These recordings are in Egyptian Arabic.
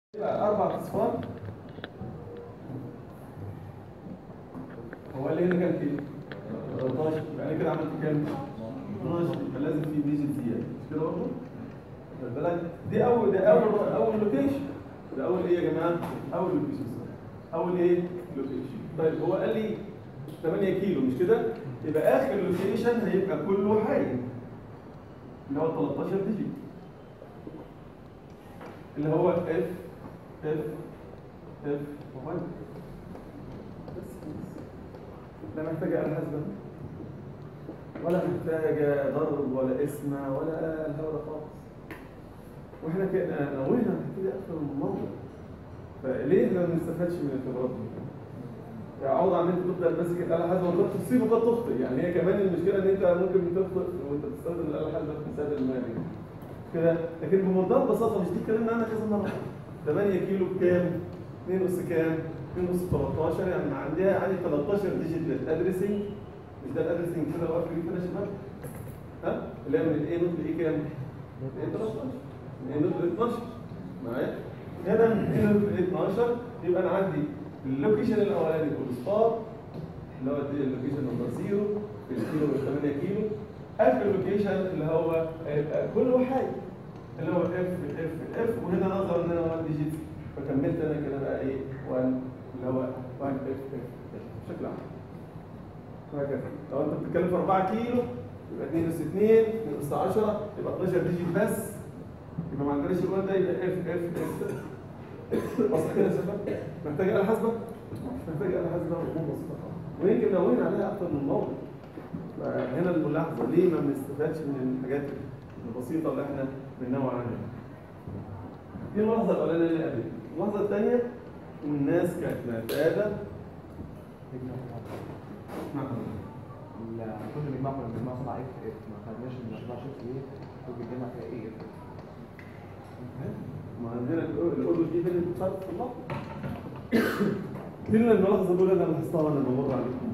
يبقى اربع اصفار هو اللي هنا كام كيلو 13 يبقى انا كده عملت كام 12 يبقى لازم في ديجيت زياده مش كده برضه خد بالك دي اول ده اول اول لوكيشن ده اول ايه يا جماعه اول لوكيشن اول ايه لوكيشن طيب هو قال لي 8 كيلو مش كده يبقى اخر لوكيشن هيبقى كله حي اللي هو 13 ديجيت اللي هو اف اف اف وهاي بس لا محتاجة آلة حاسبة ولا محتاجة ضرب ولا اسمة ولا الهوا ده خالص واحنا كده نوينا هنبتدي اكثر من موضوع فليه احنا ما بنستفادش من الخبرات دي؟ يعني عوض عن ان انت تفضل ماسك الاله الحاسبه وتروح تصيب وقد تخطئ يعني هي كمان المشكله ان انت ممكن تخطئ وانت بتستخدم الاله الحاسبه في مساعده المالي كده لكن بمنتهى البساطه مش دي اتكلمنا عنها كذا مره 8 كيلو بكام؟ 2 نص كام؟ 2 نص 13 يعني عندها عندي 13 ديجيت للادريسنج مش ده الادريسنج كده واقف كده يا شباب؟ ها؟ اللي هي من الاي نوت لايه كام؟ الاي 13 من الاي نوت ل 12 معايا؟ هنا من الاي نوت ل 12 يبقى انا عندي اللوكيشن الاولاني كولستار اللي هو اللوكيشن نمبر 0 في الكيلو من 8 كيلو اخر لوكيشن اللي هو هيبقى كله حي اللي هو اف اف اف وهنا نظرا ان انا 1 ديجيت فكملت انا كده بقى ايه 1 اللي هو 1 اف اف بشكل عام وهكذا لو انت بتتكلم في 4 كيلو يبقى 2 اس 2 2 اس 10 يبقى 12 ديجيت بس يبقى ما عندناش الوان ده يبقى اف اف اف واضح كده يا شباب محتاج آلة حاسبة؟ مش محتاج آلة حاسبة وأمور بسيطة خالص ويمكن نوينا عليها أكتر من موضوع هنا الملاحظة ليه ما بنستفادش من الحاجات البسيطة اللي احنا بننوع عنها دي الملاحظة الأولانية اللي قبل الملاحظة الثانية الناس كانت معتادة كل مجموعة كنا بنجمع سبعة اف اف ما خدناش من 14 ايه كل بنجمع فيها ايه اف ما عندنا الأردن دي اللي بتصرف في الله دي اللي الملاحظة دول أنا لاحظتها وأنا بمر عليكم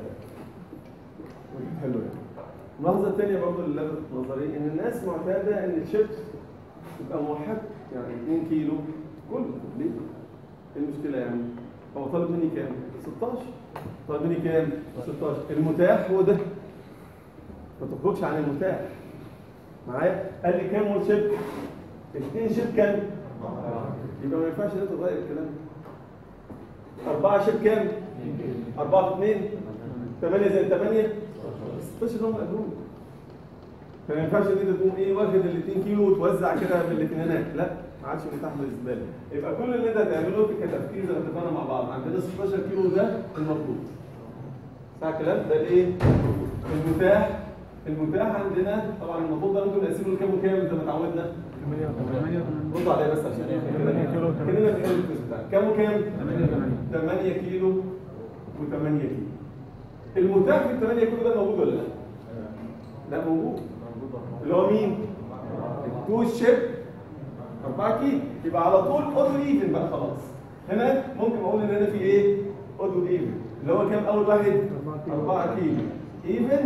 حلو يعني الملاحظة الثانية برضه اللي لفتت نظري إن الناس معتادة إن الشيبس تبقى موحد يعني 2 كيلو كله ليه؟ إيه المشكلة يعني؟ هو طالب مني كام؟ 16 طالب مني كام؟ 16 المتاح هو ده ما تخرجش عن المتاح معايا؟ قال لي كام هو شيب؟ اثنين شيب كام؟ يبقى ما ينفعش انت تغير الكلام أربعة شيب كام؟ أربعة في اثنين؟ ثمانية زائد ثمانية؟ 16 هم قدوم فما ينفعش ان انت تقوم ايه واخد ال 2 كيلو وتوزع كده بالاثنينات لا ما عادش متاح بالنسبه لي يبقى كل اللي انت هتعمله في كتفكير زي ما اتفقنا مع بعض عندنا 16 كيلو ده المطلوب صح الكلام ده الايه المتاح المتاح عندنا طبعا المطلوب ده ممكن نقسمه لكام وكام زي ما اتعودنا رد عليا بس عشان كده في الكويز بتاعك كام وكام 8 كيلو و8 كيلو المتاح في ال 8 كيلو ده موجود ولا لا؟ لا موجود اللي هو مين؟ تو شيب 4 كيلو يبقى على طول اودو ايفن بقى خلاص هنا ممكن اقول ان هنا في ايه؟ اودو ايفن اللي هو كام اول واحد؟ 4 كيلو ايفن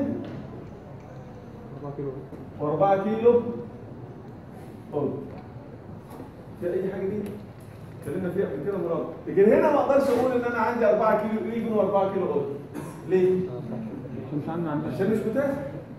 4 كيلو و4 كيلو اودو في اي حاجه دي؟ اتكلمنا فيها قبل كده مرات لكن هنا ما اقدرش اقول ان انا عندي 4 كيلو ايفن و4 كيلو اودو ليه؟ عشان مش عندنا عندنا عشان مش متاح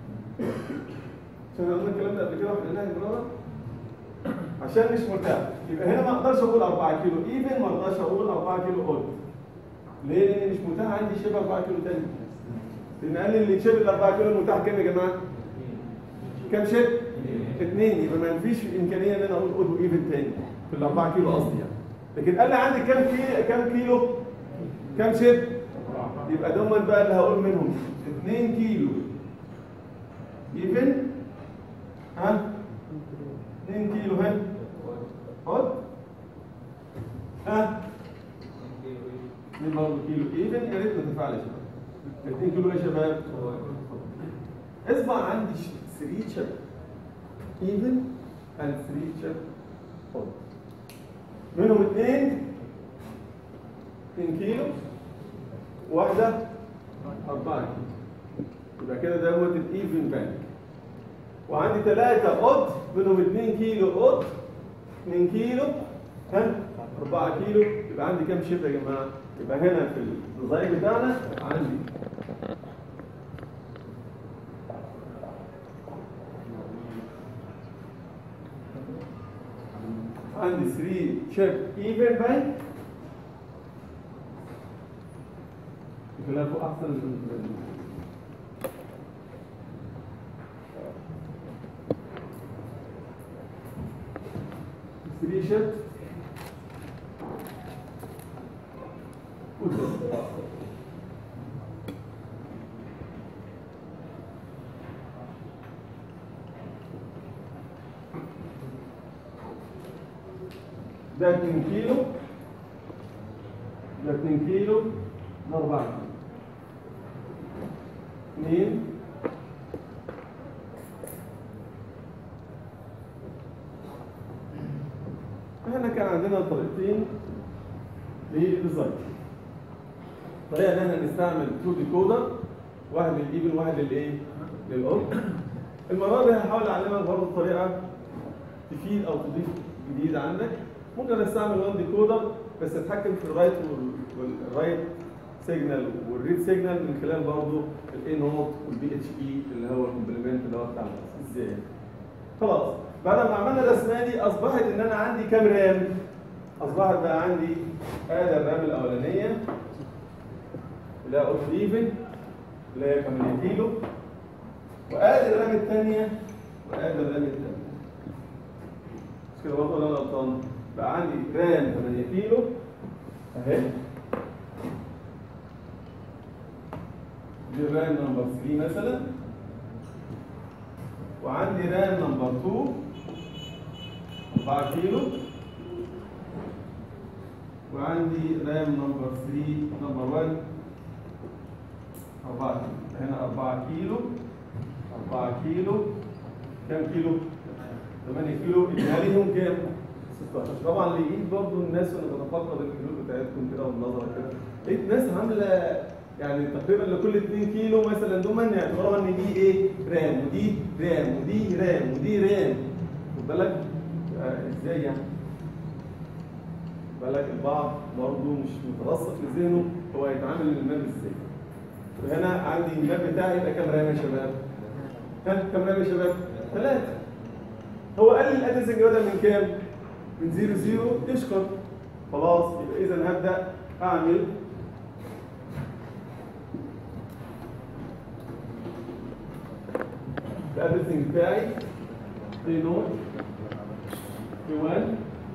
عشان قلنا الكلام ده قبل كده واحنا قلناها مرة عشان مش متاح يبقى هنا ما اقدرش اقول 4 كيلو ايفن ما اقدرش اقول 4 كيلو اود ليه؟ لان مش متاح عندي شبه 4 كيلو تاني لان قال لي اللي شبه ال 4 كيلو المتاح كام يا جماعه؟ كام شبه؟ اثنين يبقى ما فيش امكانيه ان انا اقول اود وايفن تاني في ال 4 كيلو قصدي يعني لكن قال لي عندي كام كيلو كام كيلو؟ كام شبه؟ يبقى دول بقى اللي هقول منهم 2 كيلو ايفن ها 2 كيلو هنا خد ها مين برضه كيلو ايفن يا ريت نتفاعل يا شباب 2 كيلو يا شباب اصبح عندي 3 شباب ايفن and 3 شباب خد منهم اثنين 2 كيلو واحدة 4 كيلو يبقى كده ده هو الايفن بانك وعندي ثلاثة قط منهم 2 كيلو قط 2 كيلو ها 4 كيلو يبقى عندي كام شيب يا جماعه؟ يبقى هنا في الديزاين بتاعنا عندي عندي 3 شيب ايفن بانك خلافه احسن من ثري شيب ده 2 كيلو ده 2 كيلو ده 4 كيلو 2 احنا كان عندنا طريقتين للديزاين طريقه ان احنا نستعمل تو ديكودر واحد للايفن واحد للايه؟ للاود المره دي هحاول اعلمك برضه طريقه تفيد او تضيف جديد عندك ممكن استعمل وان ديكودر بس اتحكم في الرايت والرايت سيجنال والريد سيجنال من خلال برضه الاي نوت والبي اتش اي اللي هو الكومبلمنت اللي هو بتاع الناس. ازاي؟ خلاص بعد ما عملنا الرسمه دي اصبحت ان انا عندي كام رام؟ اصبحت بقى عندي ادي الرام الاولانيه اللي هي اوت ايفن اللي هي 8 كيلو وادي الرام الثانيه وادي الرام الثانيه مش كده برضه ولا انا غلطان؟ بقى عندي رام 8 كيلو اهي دي الرام نمبر 3 مثلا وعندي رام نمبر 2 4 كيلو وعندي رام نمبر 3 نمبر 1 4 كيلو هنا 4 كيلو 4 كيلو كام كيلو؟ 8 كيلو اجماليهم كام؟ 16 طبعا لقيت برضه الناس وانا بتفقد الكيلو بتاعتكم كده والنظره كده لقيت ناس عامله يعني تقريبا لكل 2 كيلو مثلا دول يعتبروا ان دي ايه؟ رام ودي رام ودي رام ودي رام خد بالك آه، ازاي يعني؟ بالك البعض برضه مش مترسخ في ذهنه هو هيتعامل الماب ازاي وهنا عندي الماب بتاعي يبقى كام رام يا شباب؟ ها كام رام يا شباب؟ ثلاثة هو قال لي الادرسنج بدل من كام؟ من 0 0 تشكر خلاص يبقى اذا هبدا اعمل الادرسنج بتاعي دي نوت دي 1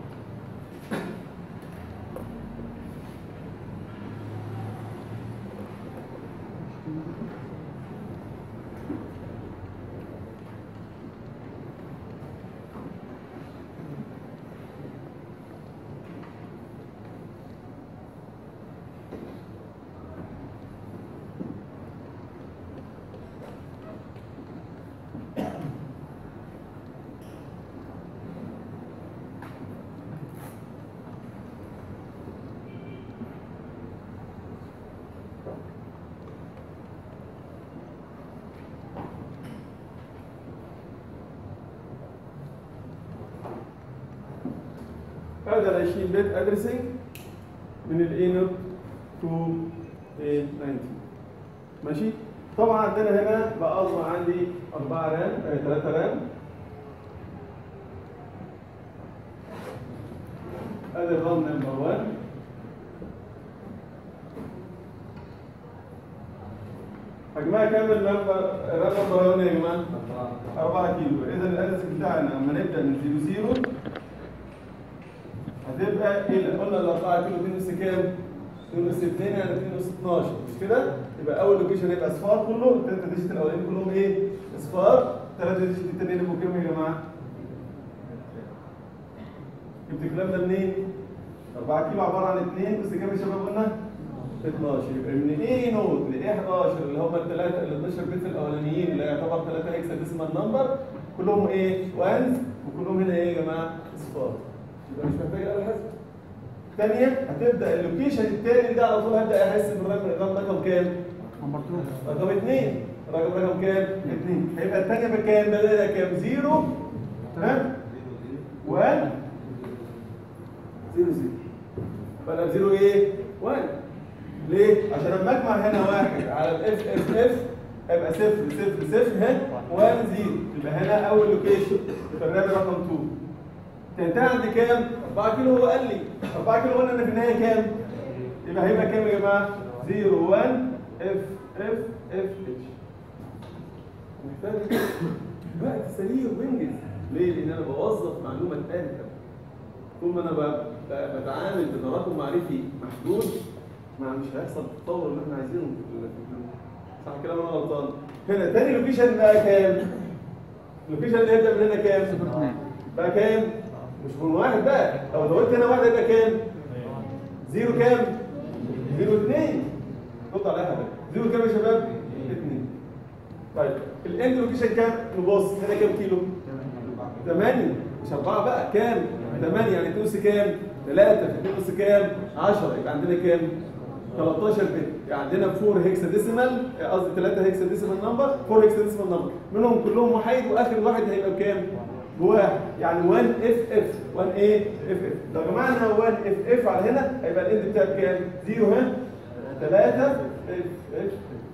هذا ال 20 بت ادرسنج من الاي نوت تو اي 19 ماشي طبعا عندنا هنا بقى اصبح عندي 4 رام 3 رام ادي الرام نمبر 1 حجمها كام النمبر الرام نمبر 1 يا جماعه؟ 4 كيلو اذا الادرس بتاعنا لما نبدا من 0 0 هتبقى الى قلنا ال 4 كيلو 2 نص كام؟ 2 نص 2 يعني 2 نص 12 مش كده؟ يبقى اول لوكيشن هيبقى اصفار كله الثلاثه ديجيت الاولانيين كلهم ايه؟ اصفار الثلاثه ديجيت التانيين يبقوا كام يا جماعه؟ جبت الكلام ده منين؟ 4 كيلو عباره عن 2 بس كام يا شباب قلنا؟ 12 يبقى من ايه نوت ل 11 اللي هم الثلاثه ال 12 بت الاولانيين اللي يعتبر 3 هيكسا ديسمال نمبر كلهم ايه؟ وانز وكلهم هنا ايه يا جماعه؟ اصفار يبقى مش محتاج آلة حاسبة. ثانية هتبدأ اللوكيشن التاني ده على طول هبدأ أحس بالرقم الرقم رقم كام؟ رقم اثنين رقم رقم كام؟ اثنين هيبقى الثانية بكام؟ بدأنا كام؟ زيرو ها؟ 1 زيرو زيرو فانا بزيرو ايه 1 ليه عشان لما اجمع هنا واحد على الاف اف اف هيبقى صفر صفر صفر هنا 1 0 يبقى هنا اول لوكيشن البرنامج رقم 2 تنتهي عند كام 4 كيلو هو قال لي 4 كيلو قلنا ان في النهايه كام يبقى هيبقى كام يا جماعه 0 1 اف اف اف اتش محتاج وقت سريع وبنجز ليه؟ لان انا بوظف معلومه ثالثه طول ما انا ب- ب- بتعامل بتراكم معرفي محدود ما مش هيحصل التطور اللي احنا عايزينه في ال- في ال- صح كده ولا انا غلطان؟ هنا تاني لوكيشن بقى كام؟ اللوكيشن اللي هيبدا من هنا كام؟ بقى كام؟ مش من واحد بقى لو زودت هنا واحد هيبقى كام؟ زيرو كام؟ زيرو اتنين رد على حاجه زيرو كام يا شباب؟ اتنين طيب الاند لوكيشن كام؟ نبص هنا كام كيلو؟ 8 مش 4 بقى كام؟ 8 يعني 2 اس كام؟ 3 في 2 اس كام؟ 10 يبقى عندنا كام؟ 13 بت يعني عندنا 4 هيكسا ديسيمال قصدي 3 هيكسا ديسيمال نمبر 4 هيكسا ديسيمال نمبر منهم كلهم وحيد واخر واحد هيبقى بكام؟ بواحد يعني 1 اف اف 1 ايه؟ اف اف لو جمعنا 1 اف اف على هنا هيبقى الاند بتاعك كام؟ 0 ها؟ 3 اف اف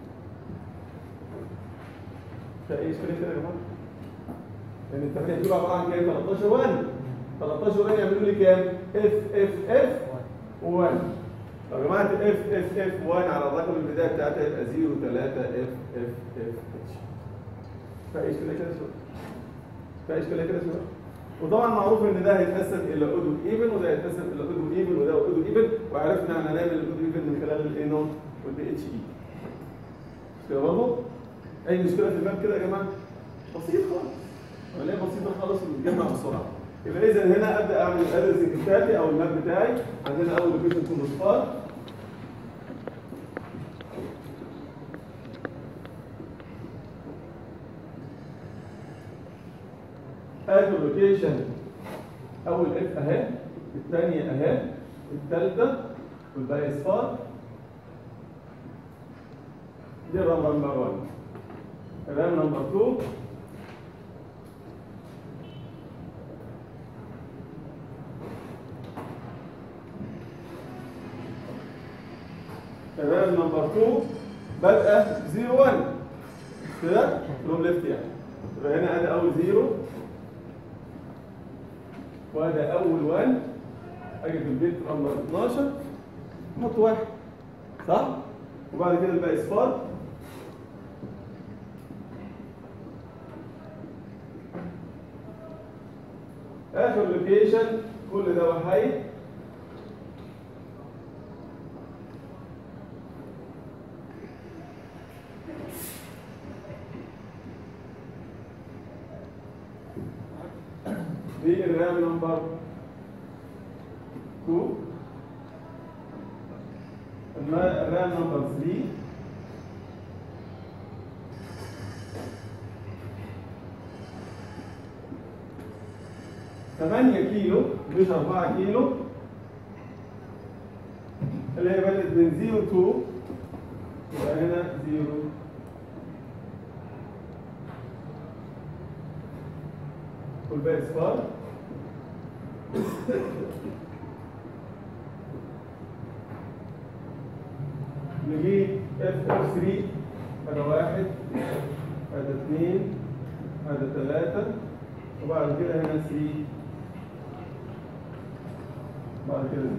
فايه اشكاليه كده يا جماعه؟ لان التمانية دول عباره عن كام 13 1 13 1 يعملوا لي كام اف اف اف 1 لو جمعت اف اف اف 1 على الرقم البدايه بتاعتها يبقى 0 3 اف اف اف اتش فايش كده كده شويه فايش كده كده شويه وطبعا معروف ان ده هيتقسم الى اودو ايفن وده هيتقسم الى اودو ايفن وده اودو ايفن وعرفنا ان هنعمل الاودو ايفن من خلال الاي نوت والدي اتش اي مش كده برضه؟ اي مشكله في الماب كده يا جماعه؟ بسيط خالص عمليه بسيطه خالص وبتتجمع بسرعه يبقى اذا هنا ابدا اعمل الادرسنج بتاعتي او الماب بتاعي عندنا اول لوكيشن اسمه مصفار اخر لوكيشن اول اف اهي الثانيه اهي الثالثه والباقي اصفار دي الرام نمبر 1 الرام نمبر 2 تمام نمبر 2 بادئه 0 1 كده فروم ليفت يعني يبقى هنا ادي اول 0 وادي اول 1 اجي في البيت نمبر 12 احط واحد صح؟ وبعد كده الباقي اصفار اخر لوكيشن كل ده وحيد دي الرام نمبر 2 الما- الرام نمبر 3 8 كيلو مش 4 كيلو اللي هي بدأت من 0 2 يبقى هنا 0 والباقي صفار نجيب اف اف 3 هذا واحد هذا اثنين هذا ثلاثة وبعد كده هنا 3 بعد كده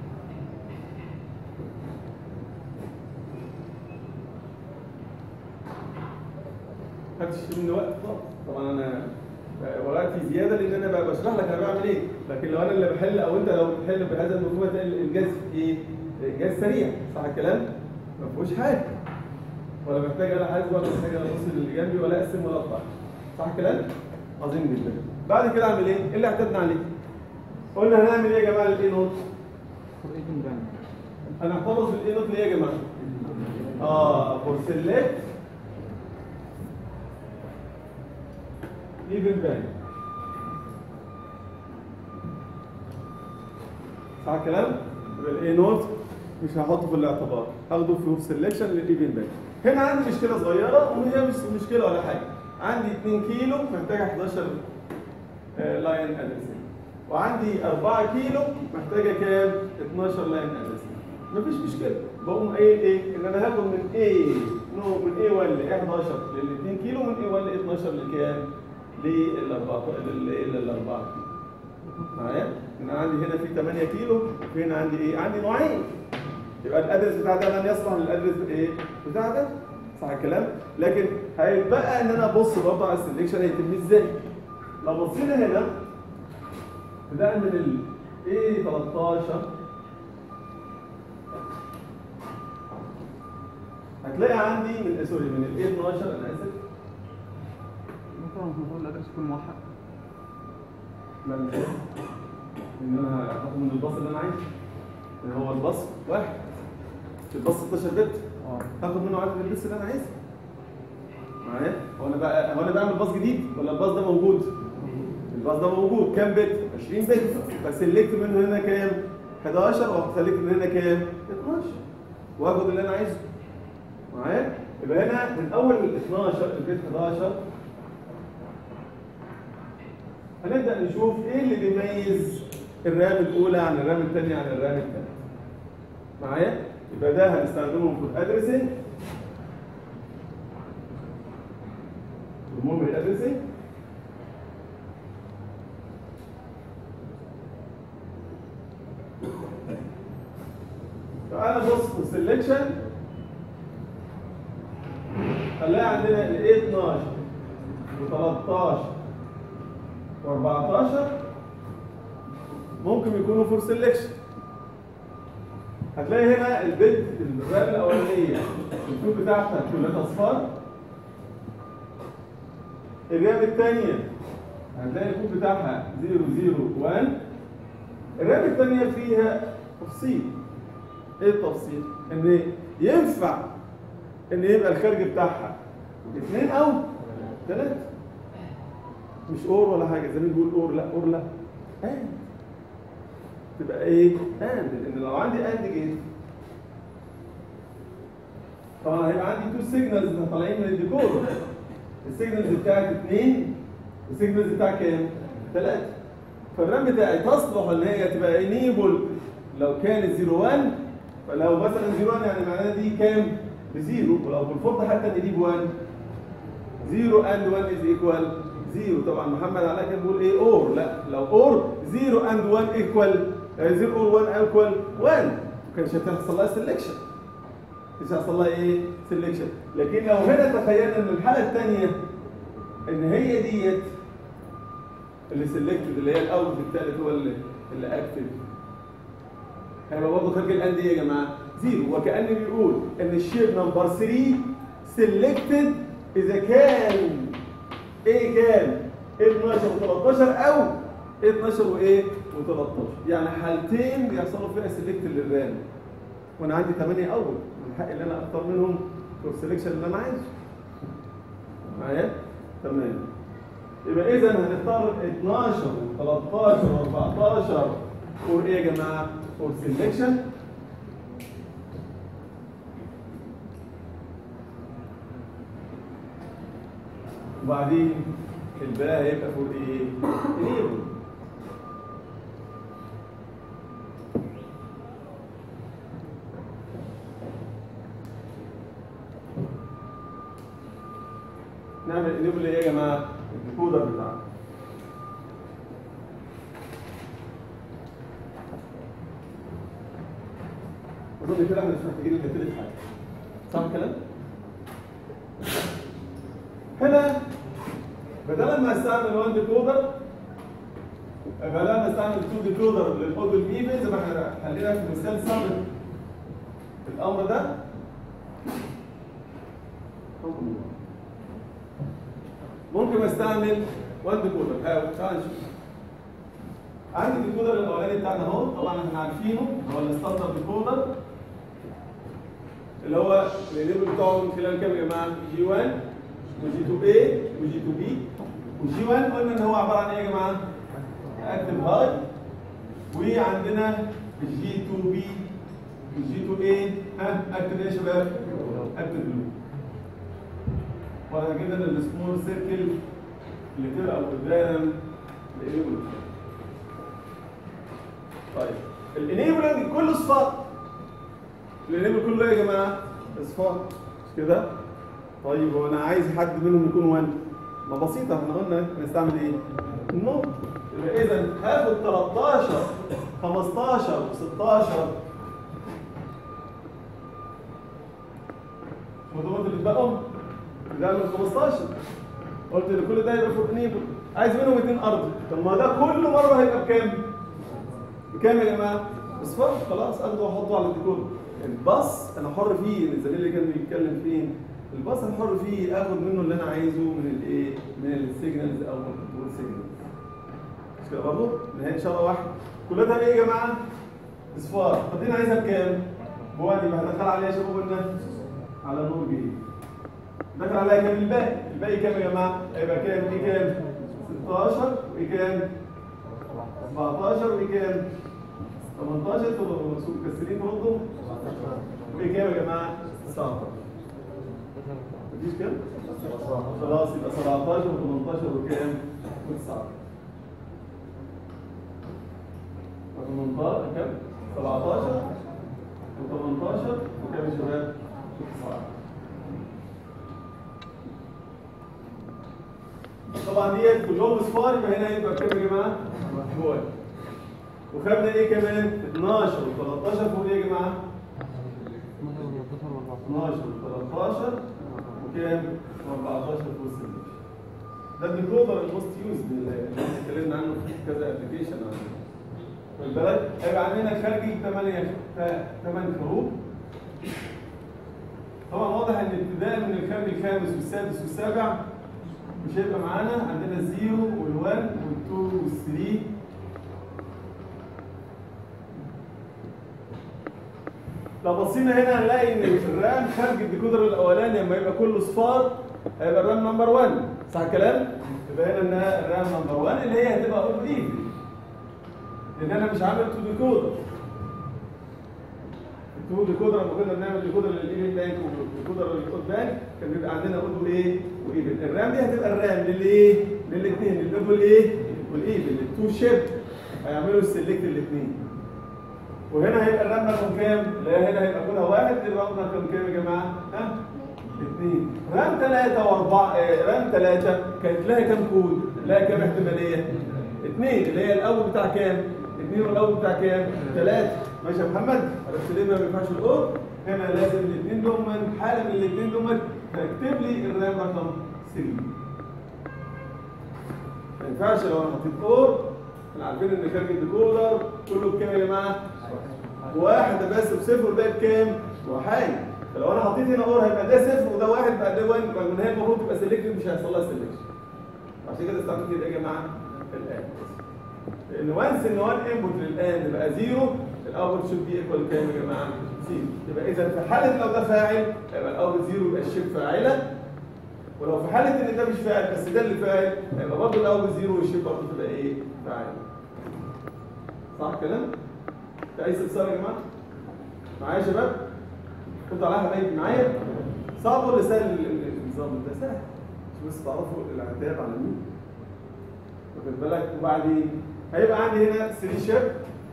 خدتش مني وقت خالص طبعا انا وقتي زياده لان انا بقى بشرح لك انا بعمل ايه لكن لو انا اللي بحل او انت لو بتحل بهذا المفهوم هتلاقي الانجاز ايه؟ انجاز سريع صح الكلام؟ ما فيهوش حاجه ولا محتاج انا حاسب ولا محتاج انا ابص للي جنبي ولا اقسم ولا اقطع صح الكلام؟ عظيم جدا بعد كده اعمل ايه؟ ايه اللي اعتدنا عليه؟ قلنا هنعمل ايه يا جماعه للاي نوت؟ هنحتفظ بالاي نوت ليه يا جماعه؟ اه فور سيلكت ايفن بان صح الكلام؟ يبقى الاي نوت مش هحطه في الاعتبار هاخده في سelection للايفن بان هنا عندي مشكله صغيره وهي مش مشكله ولا حاجه عندي 2 كيلو محتاج 11 لاين ادرسنج وعندي 4 كيلو محتاجه كام 12 لاين ادرس مفيش مشكله بقوم قايل ايه ان انا هاخد من A نو من A 1 ل 11 لل 2 كيلو من A 1 ل 12 لكام لل 4 لل 4 كيلو معايا انا عندي هنا في 8 كيلو في هنا عندي ايه عندي نوعين يبقى الادرس بتاع ده لن يصلح للادرس ايه بتاع ده صح الكلام لكن هيبقى ان انا ابص برضه على السلكشن هيتم ازاي لو بصينا هنا بدأنا من ال A 13 هتلاقي عندي من سوري من ال A 12 انا اسف ممكن المفروض الادرس يكون موحد لا مش هو. ان انا هاخد من الباص اللي انا عايزه اللي هو الباص واحد الباص 16 بت اه هاخد منه عدد البيتس اللي انا عايزه معايا هو انا بقى هو انا بعمل باص جديد ولا الباص ده موجود الباص ده موجود كام بت 20 بت فسلكت منه هنا كام 11 وسلكت من هنا كام 12 واخد اللي انا عايزه معايا يبقى هنا من اول ال 12 البيت 11 هنبدا نشوف ايه اللي بيميز الرام الاولى عن الرام الثانيه عن الرام الثالث معايا يبقى ده هنستخدمه في الادرسنج المهم الادرسنج تعالى بص في السلكشن هنلاقي عندنا ال 12 و13 و14 ممكن يكونوا فور سelection هتلاقي هنا البيت الرام الاولانيه الكود بتاعتها كلها اصفار الرام الثانيه هتلاقي الكود بتاعها 001 الرام الثانيه فيها تفصيل ايه التفصيل؟ ان ينفع ان يبقى الخارج بتاعها اثنين او ثلاثه مش اور ولا حاجه زي ما بيقول اور لا اور لا اند تبقى ايه اند لان لو عندي اند جيت طبعا هيبقى عندي تو سيجنالز طالعين من الديكودر السيجنالز بتاعت اثنين والسيجنالز بتاع كام؟ ثلاثه فالرام بتاعي تصلح ان هي تبقى انيبل لو كانت 01 فلو مثلا 01 يعني معناها دي كام؟ بزيرو ولو بالفرض حتى ان دي بوان 0 اند 1 از ايكوال 0 طبعا محمد علاء كان بيقول ايه اور لا لو اور 0 اند 1 ايكوال 0 اور 1 ايكوال 1 ما كانش هتحصل لها سelection مش هيحصل لها ايه سelection لكن لو هنا تخيلنا ان الحاله الثانيه ان هي ديت اللي سيلكتد اللي هي الاول الثالث هو اللي اللي اكتف هيبقى برضه خارج الاند ايه يا جماعه؟ زيرو وكأنه بيقول ان الشيب نمبر 3 سيلكتد اذا كان ايه كان 12 و13 او 12 وايه و13 يعني حالتين بيحصلوا فيها سيلكت للرام وانا عندي 8 اول من حقي ان انا اختار منهم فور سيلكشن اللي انا عايزه معايا تمام يبقى اذا هنختار 12 و13 و14 فور ايه يا جماعه فور سيلكشن وبعدين الباقي هيبقى فور ايه؟ انيبل نعمل انيبل ايه يا جماعه؟ الديكودر بتاعنا اظن كده احنا مش محتاجين نبتدي حاجه صح الكلام؟ هنا بدل ما استعمل 1 ديكودر بدل ما استعمل 2 ديكودر للحب الميبي زي ما احنا حلينا في مثال سابق الامر ده ممكن استعمل 1 ديكودر هاو تعال نشوف عندي الديكودر الاولاني بتاعنا اهو طبعا احنا عارفينه هو الستاندرد ديكودر اللي هو الليبل بتاعه من خلال كام يا جماعه؟ جي 1 وجي 2 A وجي 2 B وجي 1 قلنا ان هو عباره عن ايه يا جماعه؟ اكتف هاي وعندنا جي 2 B وجي 2 A ها اكتف ايه يا شباب؟ اكتف بلو وبعد كده السمول سيركل اللي تبقى قدام الليبل طيب الانيبلنج كله صفار الانيبل كله ايه يا جماعه؟ اصفار مش كده؟ طيب هو انا عايز حد منهم يكون 1 ما بسيطه احنا قلنا هنستعمل ايه؟ النوت يبقى اذا هاخد 13 15 و16 ودول اللي اتبقوا ده من 15 قلت ان كل ده يبقى فوق نيبل عايز منهم اتنين ارض طب ما ده كل مره هيبقى بكام؟ بكام يا جماعه؟ اصفار خلاص اخده واحطه على الديكور الباص انا حر فيه الزميل اللي كان بيتكلم فيه الباص انا حر فيه اخد منه اللي انا عايزه من الايه؟ من السيجنالز او من الكنترول سيجنالز مش كده برضه؟ نهايه اشاره واحده كلها ايه يا جماعه؟ اصفار طب دي انا عايزها بكام؟ بوادي يبقى هدخل عليها يا شباب قلنا على نور جديد دخل عليها كام الباقي؟ الباقي كام يا جماعه؟ هيبقى كام؟ دي كام؟ 16 وايه كام؟ 14 وايه كام؟ 18 تبقى مكسور مكسرين تردوا وايه كام يا جماعه؟ 19 مفيش كام؟ خلاص يبقى 17 و18 وكام؟ و19 18 كام؟ 17 و18 وكام يا شباب؟ 19 طبعا ديت كلهم اصفار يبقى هنا يبقى كام يا جماعه؟ جوال وخدنا ايه كمان؟ 12 و13 فوق ايه يا جماعه؟ 12 و13 وكام؟ و14 فوق السلوك ده الديكودر الموست يوز اللي اتكلمنا عنه في كذا ابلكيشن خد بالك هيبقى عندنا خارجي 8 8 كروب طبعا واضح ان ابتداء من الخارج الخامس والسادس والسابع مش هيبقى معانا عندنا الزيرو وال1 وال2 وال3 لو بصينا هنا هنلاقي ان الرام خارج الديكودر الاولاني لما يبقى كله صفار هيبقى الرام نمبر 1 صح الكلام؟ يبقى هنا انها الرام نمبر 1 اللي هي هتبقى اول ايفن لان انا مش عامل تو ديكودر التو ديكودر لما كنا بنعمل ديكودر للايفن بانك وديكودر للاوت بانك كان بيبقى عندنا اود وايه؟ وايفن الرام دي هتبقى الرام للايه؟ للاثنين للاود والايه؟ والايفن التو شيب هيعملوا السلكت الاثنين وهنا هيبقى الرام رقم كام؟ لا هنا هيبقى كلها واحد الرام رقم كام يا جماعه؟ ها؟ اثنين رام ثلاثة واربعة آه، رام ثلاثة كانت لها كام كود؟ لها كام احتمالية؟ اثنين اللي هي الأول بتاع كام؟ اثنين والأول بتاع كام؟ ثلاثة ماشي يا محمد؟ عرفت ليه ما بينفعش الأور؟ هنا لازم الاثنين دول حالة من الاثنين دول تكتب لي الرام رقم 3 ما ينفعش لو انا حطيت اور احنا عارفين ان خارج الديكودر كله بكام يا جماعه؟ واحد بس بصفر ده بكام؟ واحد فلو انا حطيت هنا اور هيبقى ده صفر وده واحد بقى ده 1 رغم ان هي المفروض تبقى سيلكتد مش هيحصل لها سيلكشن عشان كده استعملت كده يا جماعه الان لان وانس ان 1 انبوت للان بقى زيرو الاوتبوت شود بي ايكوال كام يا جماعه؟ زيرو يبقى اذا في حاله لو ده فاعل يبقى الاوتبوت زيرو يبقى الشيب فاعله ولو في حاله ان ده مش فاعل بس ده اللي فاعل هيبقى برضه الاول زيرو والشيب برضه تبقى ايه؟ فاعل. صح كلام؟ في اي استفسار يا جماعه؟ معايا يا شباب؟ كنتوا على حبايبي معايا؟ صعب ولا سهل ال- ال- النظام ده؟ سهل. مش بس تعرفوا الاعتاب على مين؟ واخد بالك وبعدين هيبقى عندي هنا 3 شيب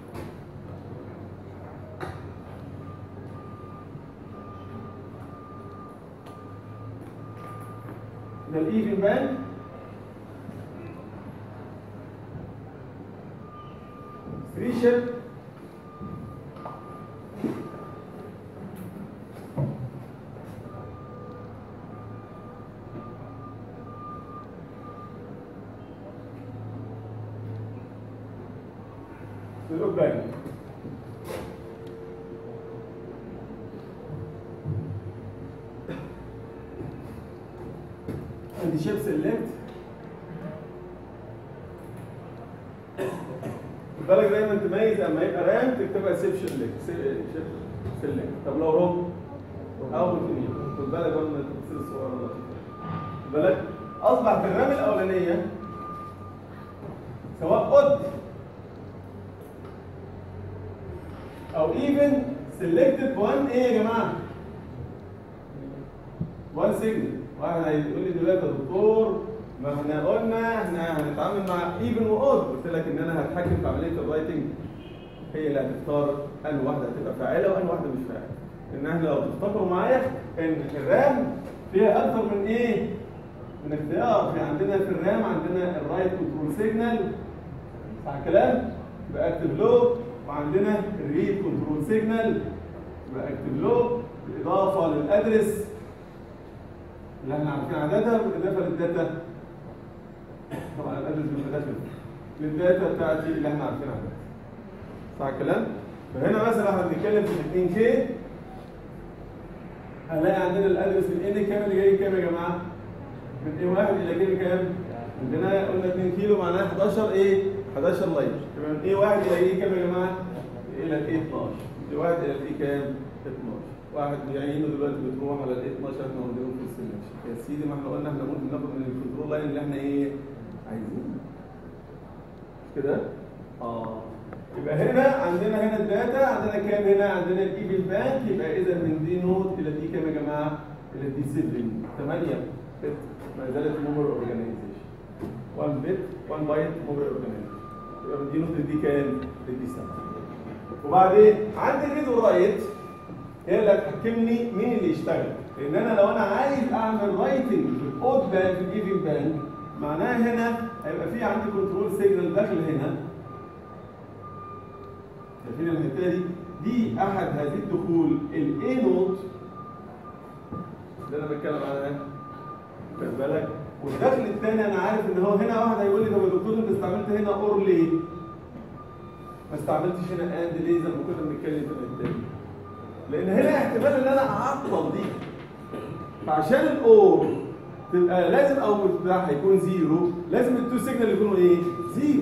ده الايفن بان ثري شيب القباني عندي شيب سيلكت خد بالك دايما تميز اما يبقى رام تكتبها سيب سيلكت سيلكت طب لو روم او روتين خد بالك برضه من التفاصيل الصغيره اللطيفه خد بالك اصبح في الرام الاولانيه سواء قد او even selected one ايه يا جماعه؟ one signal واحد هيقول لي دلوقتي يا دكتور ما احنا قلنا احنا هنتعامل مع even واود قلت لك ان انا هتحكم في عمليه الرايتنج هي اللي هتختار انهي واحده هتبقى فاعله وانهي واحده مش فاعله ان احنا لو تفتكروا معايا ان الرام فيها اكثر من ايه من اختيار في عندنا في الرام عندنا الرايت كنترول سيجنال صح الكلام يبقى اكتف لو وعندنا الريد كنترول سيجنال يبقى اكتف لو بالاضافه للادرس اللي احنا عارفين عددها بالاضافه للداتا طبعا الادرس مش داخل للداتا بتاعتي اللي احنا عارفين عددها صح الكلام فهنا مثلا احنا بنتكلم في 2 كي هنلاقي عندنا الادرس من ان كام اللي جاي كام يا جماعه من ايه واحد الى كام كام عندنا قلنا 2 كيلو معناها 11 ايه 11 لاين يبقى من ايه واحد الى ايه كام يا جماعه الى الايه 12 من واحد الى الايه كام 12 واحد بيعينه دلوقتي بتروح على الايه 12 احنا موجودين في السلكشن يا سيدي ما احنا قلنا احنا ممكن ناخد من الكنترول لاين اللي احنا ايه عايزينه كده اه يبقى هنا عندنا هنا الداتا عندنا كام هنا عندنا الايفل بانك يبقى اذا من دي نوت الى دي كام يا جماعه الى دي 7 8 بت ما زالت ميموري اورجانيزيشن 1 بت 1 بايت ميموري اورجانيزيشن يبقى من دي نوت لدي كام لدي 7 وبعدين عندي الريد ورايت هي اللي هتحكمني مين اللي يشتغل لان انا لو انا عايز اعمل رايتنج في الاود بانك في الايفل بانك معناها هنا هيبقى في عندي كنترول سيجنال داخل هنا شايفين الحته دي دي احد هذه الدخول الاي نوت اللي انا بتكلم عنها خد بالك والدخل الثاني انا عارف ان هو هنا واحد هيقول لي طب يا دكتور انت استعملت هنا اور ليه؟ ما استعملتش هنا اند ليه زي ما كنا بنتكلم في الحته دي لان هنا احتمال ان انا اعطل دي فعشان الاور تبقى لازم او بتاعها يكون زيرو لازم التو سيجنال يكونوا ايه؟ زيرو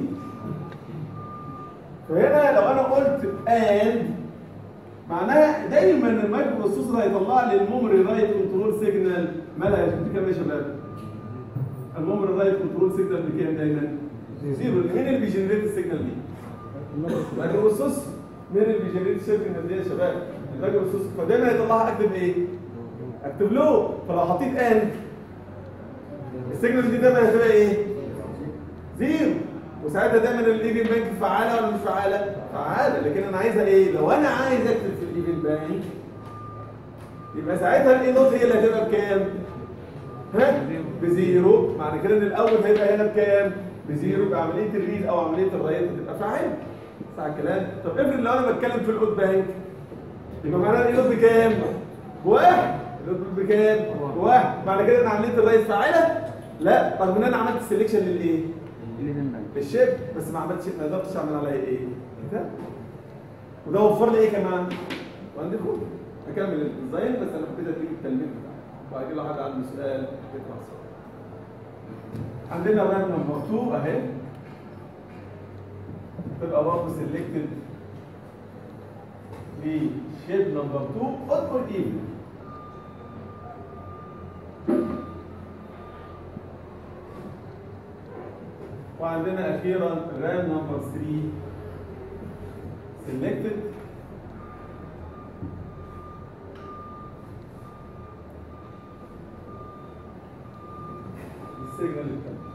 فهنا لو انا قلت اند معناها دايما المايكرو بروسيسور هيطلع لي الميموري رايت كنترول سيجنال مالها بكام يا شباب؟ الميموري رايت كنترول سيجنال بكام دايما؟ زيرو مين اللي بيجنريت السيجنال دي؟ المايكرو بروسيسور مين اللي بيجنريت السيجنال دي يا شباب؟ المايكرو بروسيسور فدايما هيطلعها اكتب ايه؟ اكتب لو فلو حطيت اند السيجنال دي دايما هتبقى ايه؟ زيرو وساعتها دايما الايفن بانك فعاله ولا مش فعاله؟ فعاله لكن انا عايزها ايه؟ لو انا عايز اكتب في الايفن بانك يبقى ساعتها الاي نوت هي اللي هتبقى بكام؟ ها؟ بزيرو معنى كده ان الاول هيبقى هنا بكام؟ بزيرو بعمليه الريد او عمليه الرايت هتبقى فاعله صح الكلام؟ طب افرض لو انا بتكلم في الاوت بانك يبقى معناها الاي نوت بكام؟ بواحد الاوت بكام؟ بواحد معنى كده ان عمليه الرايت فاعله؟ لا رغم ان انا عملت سيلكشن للايه؟ الشيب بس ما عملتش ما قدرتش اعمل عليها ايه؟ كده وده وفر لي ايه كمان؟ وعندي كود هكمل الديزاين بس انا حبيت اديك التلميذ بتاعي وبعد كده لو حد عنده سؤال يطلع سؤال عندنا رام نمبر 2 اهي تبقى برضه سيلكتد لشيب نمبر 2 ادخل ايفن وعندنا اخيرا رام نمبر 3 selected السيجنال الثاني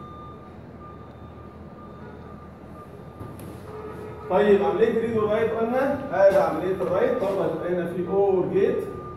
طيب عمليه الريد والرايت قلنا هذا عمليه الرايت برضه هتبقى هنا في اور جيت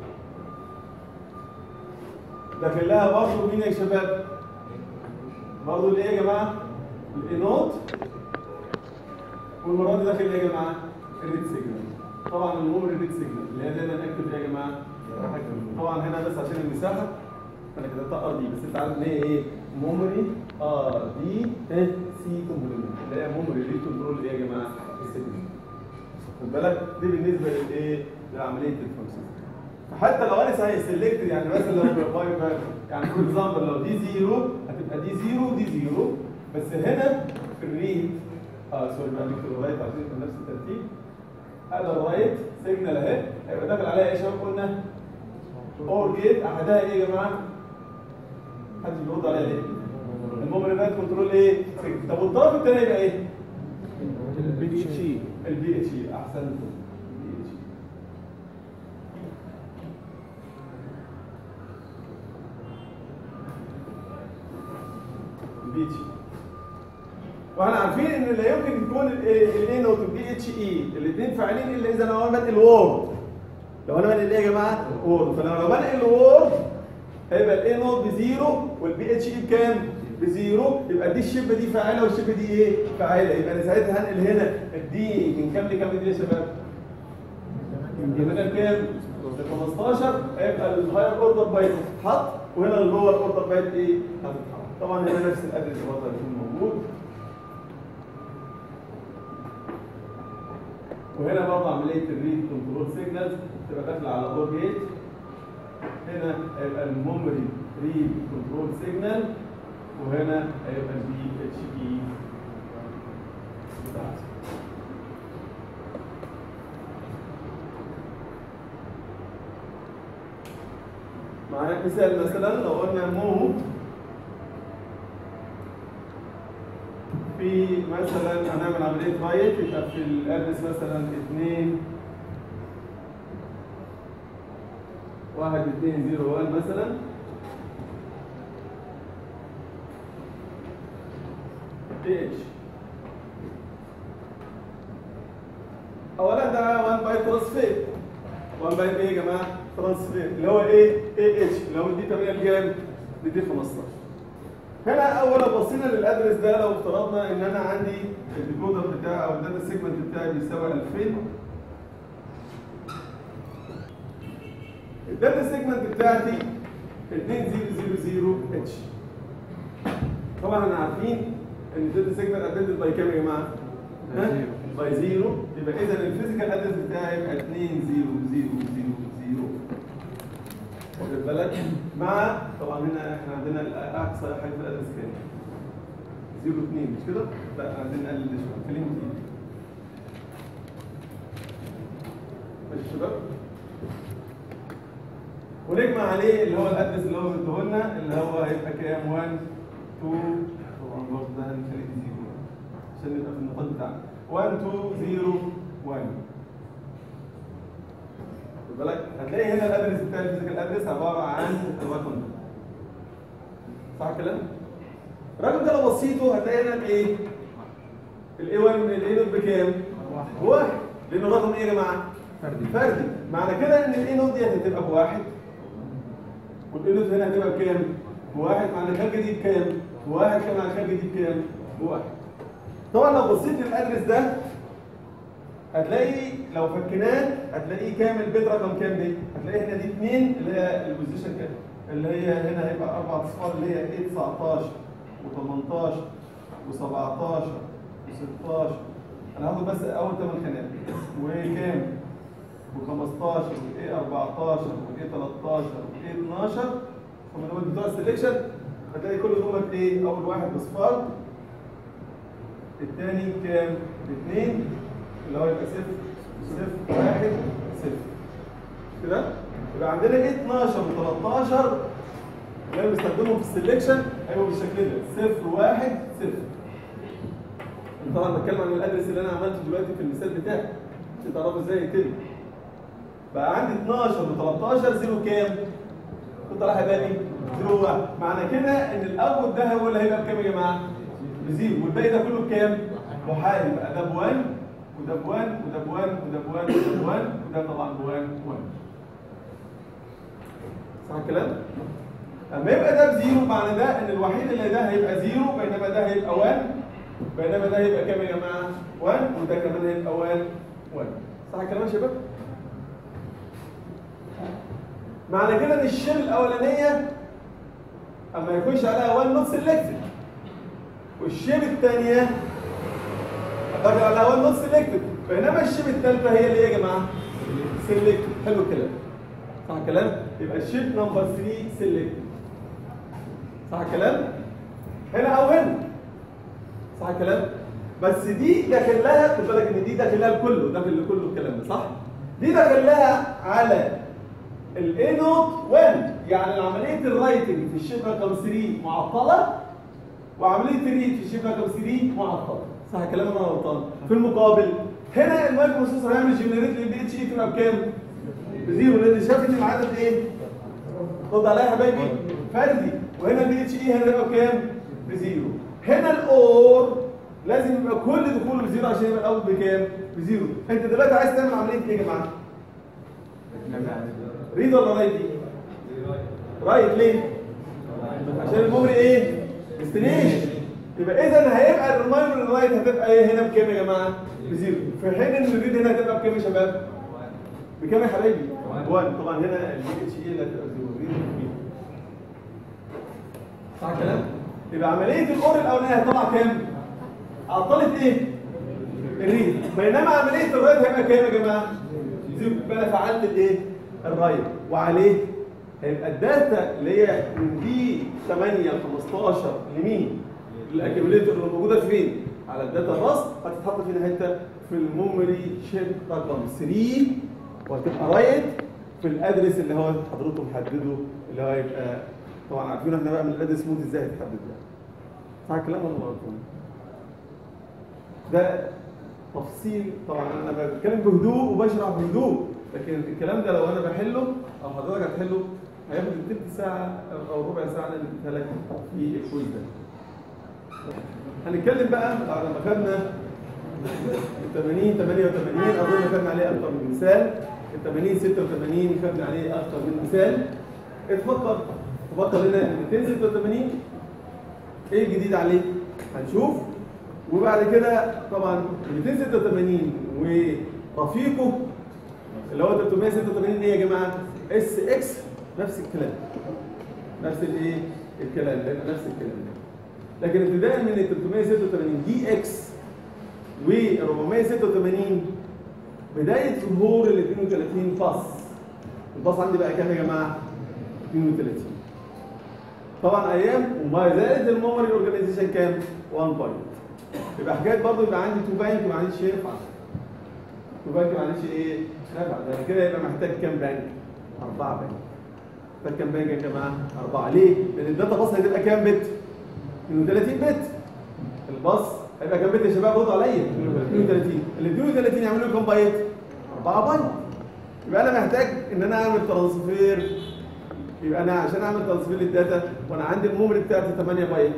داخل لها برضه مين يا شباب؟ برضه اللي ايه يا جماعه؟ الانوت والمره دي داخل ايه يا جماعه؟ الريد سيجنال طبعا المهم الريد سيجنال اللي هي دايما اكتب ايه يا جماعه؟ طبعا هنا بس عشان المساحه انا كده ار دي بس انت عارف ان هي ايه؟ ميموري ار دي سي كومبلمنت اللي هي ميموري ريد كنترول ايه يا جماعه؟ السيجنال خد بالك دي بالنسبه للايه؟ لعمليه الفانكشن فحتى لو انا صحيح سيلكت يعني مثلا لو باي يعني فور اكزامبل لو دي زيرو هتبقى دي زيرو دي زيرو بس هنا في الريد اه سوري بقى نكتب الرايت عشان يبقى نفس الترتيب هذا الرايت سيجنال اهي هيبقى داخل عليها ايه يا شباب قلنا اور جيت احدها ايه يا جماعه؟ محدش بيرد عليها ليه؟ الميموري رايت كنترول ايه؟ طب والطرف الثاني يبقى ايه؟ البي اتش اي البي اتش اي احسن البي اتش اي البي اتش اي واحنا عارفين ان لا يمكن يكون الاي نوت والبي اتش اي الاثنين فاعلين الا اذا انا بنقل وورد لو انا بنقل ايه يا جماعه؟ وورد فلما بنقل وورد هيبقى الاي نوت بزيرو والبي اتش اي بكام؟ بزيرو يبقى دي الشبه دي فاعله والشبه دي ايه؟ فاعله يبقى انا ساعتها هنقل هنا الدي من كام لكام دي يا شباب؟ من هنا لكام؟ ل 15 هيبقى الهاير اوردر بايت هتتحط وهنا اللور اوردر بايت ايه؟ هتتحط طبعا هنا نفس الادرس برضه هيكون موجود وهنا برضه عمليه الريد كنترول سيجنالز تبقى داخله على اور جيت هنا هيبقى الميموري ريد كنترول سيجنال وهنا هيبقى البي اتش اي بتاعتي معانا مثال مثلا لو قلنا موف في مثلا هنعمل عمليه رايت يبقى في الادرس مثلا 2 واحد اتنين زيرو وان مثلا اتش اولا ده 1 بايت ترانسفير 1 بايت ايه يا جماعه؟ ترانسفير اللي هو ايه؟ اي اتش اللي هو دي 8 بكام؟ بدي 15 هنا اولا بصينا للادرس ده لو افترضنا ان انا عندي الديكودر بتاعي او الداتا سيجمنت بتاعي بيساوي 2000 الداتا سيجمنت بتاعتي 2000 اتش طبعا احنا عارفين ان الداتا سيجمنت ابديتد باي كام يا جماعه؟ ها؟ باي زيرو يبقى اذا الفيزيكال ادرس بتاعي يبقى 2000 واخد بالك؟ مع طبعا هنا احنا عندنا اقصى حاجه في الادرس كام؟ 0 2 مش كده؟ لا عايزين نقلل شويه خلينا نقول ماشي يا شباب؟ ونجمع عليه اللي هو الادرس اللي هو مديهولنا اللي هو هيبقى كام 1 2 طبعا برضه ده هنخليه 0 عشان نبقى في النقاط بتاعنا 1 2 0 1 خد بالك هتلاقي هنا الادرس بتاع الفيزيكال ادرس عباره عن الرقم ده صح الكلام؟ الرقم ده لو بصيته هتلاقي هنا الايه؟ الاي 1 الاي نوت بكام؟ بواحد لان الرقم ايه يا جماعه؟ فردي. فردي معنى كده ان الاي نوت دي هتبقى بواحد والاي نوت هنا هتبقى بكام؟ بواحد معنى الخارجه دي بكام؟ بواحد كمان على الخارجه دي بكام؟ بواحد طبعا لو بصيت للادرس ده هتلاقي لو فكناه هتلاقيه كام البيت رقم كام دي؟ هتلاقي هنا دي 2 اللي هي البوزيشن كام؟ اللي هي هنا هيبقى اربع اصفار اللي هي ايه 19 و18 و17 و16 انا هاخد بس اول 8 خانات وكام؟ و15 وايه 14 وايه 13 وايه 12 هم دول بتوع السلكشن هتلاقي كل دول ايه؟ اول واحد بصفار الثاني كام؟ اثنين اللي هو يبقى صفر صفر واحد صفر كده؟ يبقى عندنا ايه 12 و13 اللي بنستخدمهم في السلكشن هيبقوا بالشكل ده صفر واحد صفر أنا طبعا بتكلم عن الادرس اللي انا عملته دلوقتي في المثال بتاعي عشان تعرفوا ازاي كده بقى عندي 12 و13 زيرو كام؟ كنت رايح بالي زيرو واحد معنى كده ان الاول ده هو اللي هيبقى بكام يا جماعه؟ بزيرو والباقي ده كله بكام؟ بحالي بقى ده بوان وده بوان وده بوان وده بوان وده بوان وده طبعا بوان بوان صح الكلام؟ لما يبقى ده بزيرو معنى ده ان الوحيد اللي ده هيبقى زيرو بينما ده هيبقى 1 بينما ده هيبقى كام يا جماعه؟ 1 وده كمان هيبقى 1 1 صح الكلام يا شباب؟ معنى كده ان الشيل الاولانيه اما يكونش عليها 1 نوت سيلكتد والشيل الثانيه دخل على 1 نوت سيلكتد بينما الشيب الثالثه هي اللي ايه يا جماعه؟ سيلكتد حلو الكلام صح الكلام؟ يبقى الشيب نمبر 3 سيلكتد صح الكلام؟ هنا او هنا صح الكلام؟ بس دي داخل لها خد بالك ان دي داخل لها الكل داخل لكله الكلام ده صح؟ دي داخل لها على الاي نوت 1 يعني عمليه الرايتنج في الشيب رقم 3 معطله وعمليه الريد في الشيب رقم 3 معطله صح الكلام انا غلطان في المقابل هنا المايكرو بروسيسور هيعمل جنريت للبي اتش اي تبقى بكام؟ بزيرو لان شاف ان العدد ايه؟ رد عليا يا حبايبي فردي وهنا البي اتش اي هنا يبقى بكام؟ بزيرو هنا الاور لازم يبقى كل دخوله بزيرو عشان يبقى الاول بكام؟ بزيرو انت دلوقتي عايز تعمل عمليه ايه يا جماعه؟ ريد ولا رايت دي؟ رايت ليه؟ عشان الممري ايه؟ ديستنيشن يبقى اذا هيبقى الريمايندر رايت هتبقى ايه هنا بكام يا جماعه؟ بزيرو في حين ان الريد هنا هتبقى بكام يا شباب؟ بكام يا حبايبي؟ 1 طبعا هنا البي اتش اي اللي هتبقى زيرو ريد وفي. صح الكلام؟ يبقى عمليه الاور الاولانيه هتطلع كام؟ عطلت ايه؟ الريد بينما عمليه الرايت هيبقى كام يا جماعه؟ زيرو يبقى انا فعلت الايه؟ الرايت وعليه هيبقى الداتا اللي هي من دي 8 ل 15 لمين؟ الاكيوميليتور اللي موجوده فين؟ على الداتا باص هتتحط فين حته؟ في الميموري شيب رقم 3 وهتبقى رايت في الادرس اللي هو حضرته محدده اللي هو يبقى طبعا عارفين احنا بقى من الادرس مود ازاي هيتحدد ده صح الكلام ولا غلط؟ ده تفصيل طبعا انا بتكلم بهدوء وبشرح بهدوء لكن الكلام ده لو انا بحله او حضرتك هتحله هياخد تلت ساعه او ربع ساعه اللي اديتها لك في الكويز ده. هنتكلم بقى بعد ما خدنا ال 80 88 اظن خدنا عليه اكتر من مثال ال 80 86 خدنا عليه اكتر من مثال اتفكر تفكر لنا ال 286 ايه الجديد عليه؟ هنشوف وبعد كده طبعا 286 ورفيقه اللي هو 386 ايه يا جماعه؟ اس اكس نفس الكلام نفس الايه؟ الكلام لان نفس الكلام لكن ابتداء من ال 386 دي اكس و 486 بدايه ظهور ال 32 باص الباص عندي بقى كام يا جماعه؟ 32 طبعا ايام وما زالت الميموري اورجانيزيشن كام؟ 1 بوينت يبقى حكايه برضه يبقى عندي 2 بانك ما عنديش ينفع 2 بانك ما عنديش ايه؟ نفع ده كده يبقى محتاج كام بانك؟ 4 بانك محتاج كام بانك يا جماعه؟ 4 ليه؟ لان الداتا باص هتبقى كام بت؟ 32 بت الباص هيبقى كام بت يا شباب ردوا عليا 32 ال 32 يعملوا لي كام بايت؟ 4 بايت يبقى انا محتاج ان انا اعمل ترانسفير يبقى انا عشان اعمل ترانسفير للداتا وانا عندي الميموري بتاعتي 8 بايت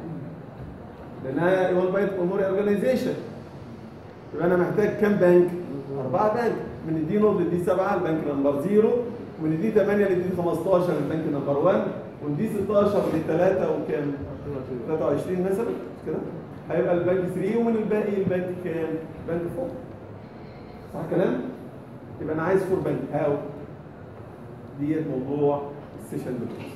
لانها 1 بايت ميموري اورجانيزيشن يبقى انا محتاج كام بنك؟ 4 بنك من الدي نود للدي 7 البنك نمبر 0 ومن الدي 8 للدي 15 البنك نمبر 1 ومن دي 16 ل 3 وكام؟ 23 مثلا مش كده؟ هيبقى البنك 3 ومن الباقي البنك كام؟ بنك 4 صح الكلام؟ يبقى انا عايز 4 بنك هاو ديت موضوع السيشن دول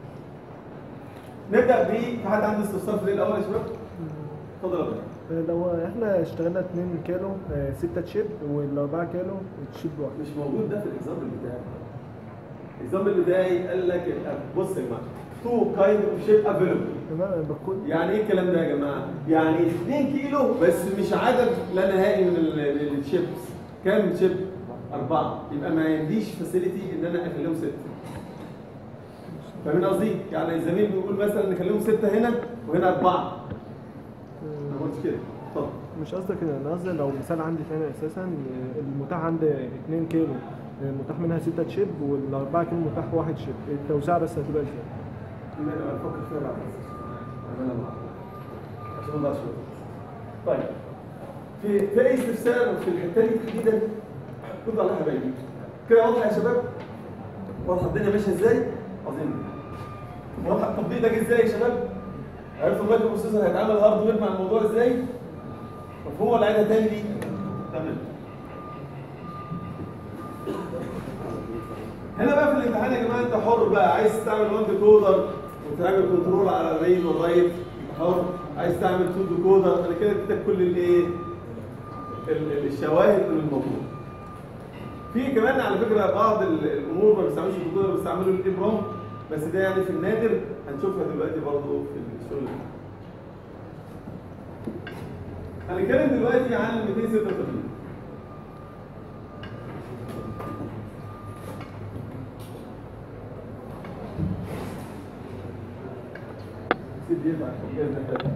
نبدا ب في حد عنده استفسار في دي الاول يا شباب؟ اتفضل يا باشا لو احنا اشتغلنا 2 كيلو 6 تشيب وال4 كيلو تشيب واحد مش موجود ده في الاكزامبل بتاعي الاكزامبل بتاعي قال لك بص يا جماعه تو كايند اوف شيب افيلبل تمام أنا بكون يعني ايه الكلام ده يا جماعه؟ يعني 2 كيلو بس مش عدد لا نهائي من ال- ال- الشيبس كام شيب؟ أربعة يبقى ما عنديش فاسيلتي إن أنا أخليهم ستة فاهمين قصدي؟ يعني الزميل بيقول مثلا نخليهم ستة هنا وهنا أربعة أنا ما قلتش كده اتفضل مش قصدك كده انا قصدي لو مثال عندي تاني اساسا آه، المتاح عندي 2 كيلو آه، متاح منها 6 تشيب وال4 كيلو متاح واحد شيب التوزيع بس هتبقى ازاي؟ أنا بفكر فيها بعد أنا بعد. عشان ما نضيعش وقت. طيب في في أي استفسار في الحتة دي تحديدا رد عليها يا حبايبي كده واضحة يا شباب؟ واضحة الدنيا ماشية ازاي؟ عظيم واضحة التطبيق ده جه ازاي يا شباب؟ عرفتوا المايكرو بروسيسور هيتعامل هاردوير مع الموضوع ازاي؟ مفهوم ولا عيدها تاني دي؟ تمام هنا بقى في الامتحان يا جماعه انت حر بقى عايز تعمل وان ديكودر وتعمل كنترول على الريد والرايت انت حر عايز تعمل تو ديكودر انا كده اديتك كل الايه ال- ال- الشواهد من الموضوع في كمان على فكره بعض ال- الامور ما بيستعملوش الديكودر بيستعملوا الابرام بس ده يعني في النادر هنشوفها دلوقتي برضه في الشغل ده. هنتكلم دلوقتي عن ال 286 سيب دي بعد كده.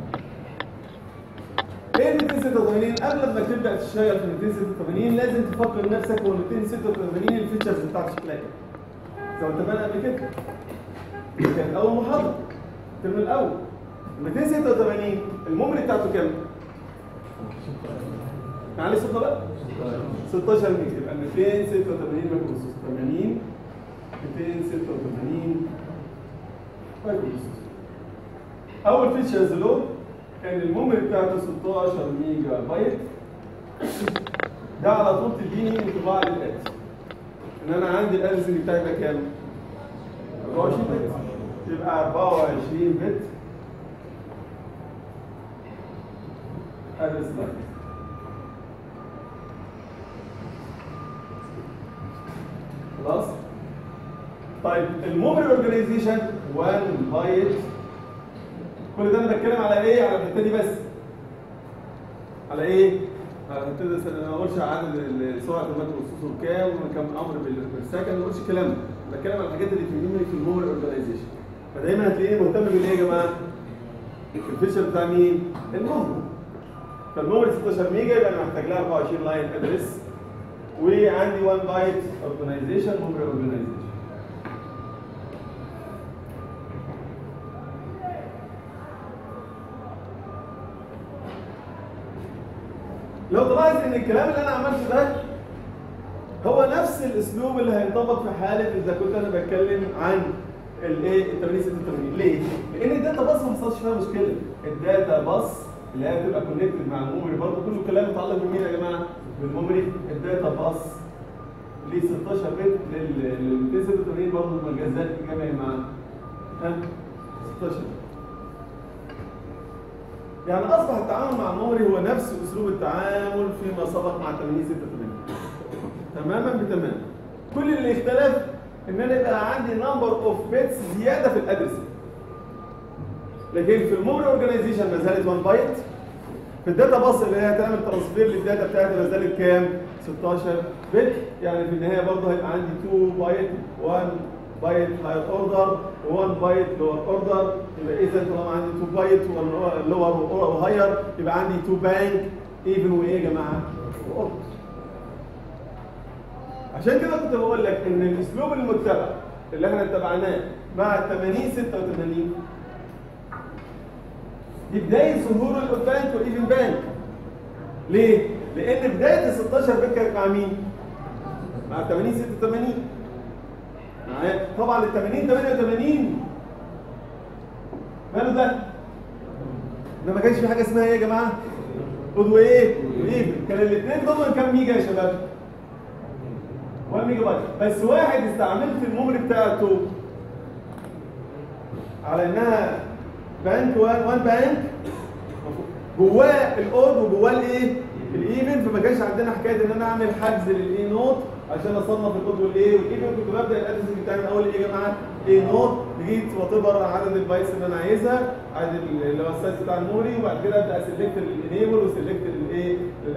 ايه ال 286 قبل ما تبدا تشتغل في ال 286 لازم تفكر نفسك هو ال 286 الفيتشرز بتاعت شكلها ايه زي ما اتفقنا قبل كده دي كانت اول محاضره الترم الاول ال 286 الميموري بتاعته كام؟ معلش صوتنا بقى 16 ميجا يبقى 286 ميجا بروسيسور 80 286 ميجا بروسيسور اول فيتشرز له كان الميموري بتاعته 16 ميجا بايت ده على طول تديني انطباع للاتي ان انا عندي الادرسنج بتاعي ده كام؟ 24 بت يبقى 24 بت ادرس لاين خلاص طيب الميموري اورجانيزيشن 1 بايت كل ده انا بتكلم على ايه على الحته دي بس على ايه على الحته دي بس انا ما اقولش عدد ال- سرعه المايكروبروسيسور كام وكم امر بال- بالسكند ما اقولش الكلام ده بتكلم على الحاجات اللي تهمني في الميموري اورجانيزيشن فدايما هتلاقيني مهتم بالايه يا جماعه الفيشر بتاع مين الميموري فالميموري 16 ميجا يبقى انا محتاج لها 24 لاين ادرس وعندي 1 بايت اورجانيزيشن ميموري اورجانيزيشن لو تلاحظ ان الكلام اللي انا عملته ده هو نفس الاسلوب اللي هينطبق في حاله اذا كنت انا بتكلم عن الايه ال 8086 ليه؟ لان الداتا باص ما حصلش فيها مشكله الداتا باص اللي هي بتبقى كونكتد مع الميموري برضه كله كلام متعلق بمين يا جماعه؟ بالميموري الداتا باص ليه 16 بت لل 286 برضه مجازات كام يا جماعه؟ ها؟ 16 يعني اصبح التعامل مع الميموري هو نفس اسلوب التعامل فيما سبق مع 8086 تماما بتمام كل اللي اختلف ان انا يبقى عندي نمبر اوف بيتس زياده في الادرس لكن في الميموري اورجانيزيشن ما زالت 1 بايت في الداتا باص اللي هي هتعمل ترانسفير للداتا بتاعتي ما زالت كام 16 بت يعني في النهايه برضه هيبقى عندي 2 بايت 1 بايت هاير اوردر و1 بايت لور اوردر يبقى اذا طالما عندي 2 بايت لور وهاير يبقى عندي 2 بانك ايفن وايه يا جماعه؟ واوردر عشان كده كنت بقول لك ان الاسلوب المتبع اللي احنا اتبعناه مع ال 80 86 دي بدايه ظهور الاوت بانك والايفن بانك ليه؟ لان بدايه ال 16 بت كانت مع مين؟ مع 80 86 معايا طبعا ال 80 88 ماله ده؟ ده ما كانش في حاجه اسمها ايه يا جماعه؟ خدوا ايه؟ وايفن كان الاثنين ضمن كام ميجا يا شباب؟ 1 ميجا بايت بس واحد استعملت الميموري بتاعته على انها بانك 1 بانك جواه الاود وجواه الايه؟ الايفن فما كانش عندنا حكايه ان انا اعمل حجز للاي نوت عشان اصنف الاود والايه والايفن كنت ببدا الادرس بتاعي من اول ايه يا جماعه؟ اي نوت جيت واتبر عدد البايتس اللي انا عايزها عدد اللي هو السايز بتاع الميموري وبعد كده ابدا اسلكت الانيبل وسلكت الايه؟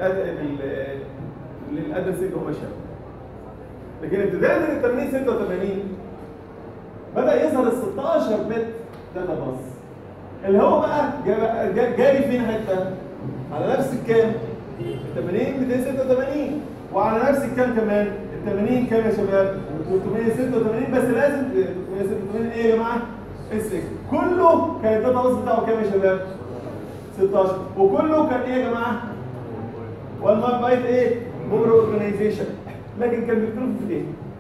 للادرس اللي هو شغال لكن ابتداء من ال 80 86 بدا يظهر ال 16 بت داتا باص اللي هو بقى جا- جا- جاري فين حته على نفس الكام 80 286 وعلى نفس الكام كمان ال 80 كام يا شباب 386 بس لازم 386 ايه يا جماعه اس اكس كله كان الداتا باص بتاعه كام يا شباب 16 وكله كان ايه يا جماعه 1 بايت ايه ميموري اورجانيزيشن لكن كان بيختلف في ايه؟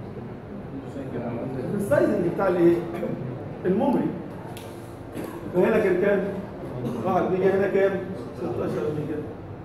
في السايزنج بتاع الايه؟ الميموري فهنا كان كام؟ 1 ميجا هنا كام؟ 16 ميجا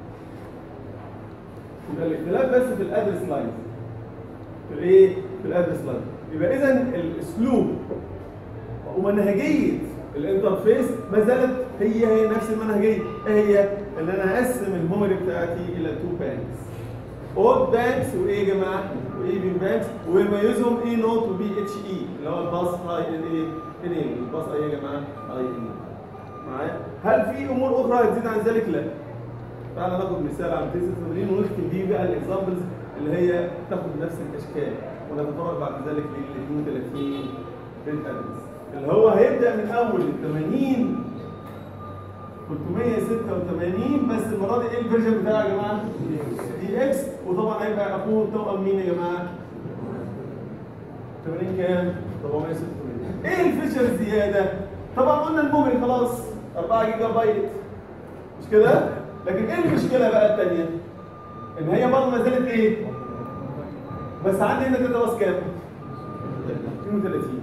يبقى الاختلاف بس في الادرس لاين في الايه؟ في الادرس لاين يبقى اذا الاسلوب ومنهجيه الانترفيس ما زالت هي هي نفس المنهجيه ايه هي؟ ان انا اقسم الميموري بتاعتي الى تو بانكس اود بانكس وايه يا جماعه؟ وايفن بانكس ويميزهم اي نوت وبي اتش اي اللي هو الباص هاي ان ايه؟ ان ايه؟ الباص ايه يا جماعه؟ هاي ان معايا؟ هل في امور اخرى هتزيد عن ذلك؟ لا. تعالى ناخد مثال على 286 ونختم بيه بقى الاكزامبلز اللي هي تاخد نفس الاشكال ونتطرق بعد ذلك لل 32 بالادرس اللي هو هيبدا من اول ال 80 386 بس المره دي ايه الفيرجن بتاعه يا جماعه؟ دي اكس وطبعا هيبقى اخوه توأم مين يا جماعه؟ 80 كام؟ 486 ايه الفيشر الزياده؟ طبعا قلنا الميموري خلاص 4 جيجا بايت مش كده؟ لكن ايه المشكله بقى الثانيه ان هي برضه ما زالت ايه بس عندي هنا داتا باس كام 32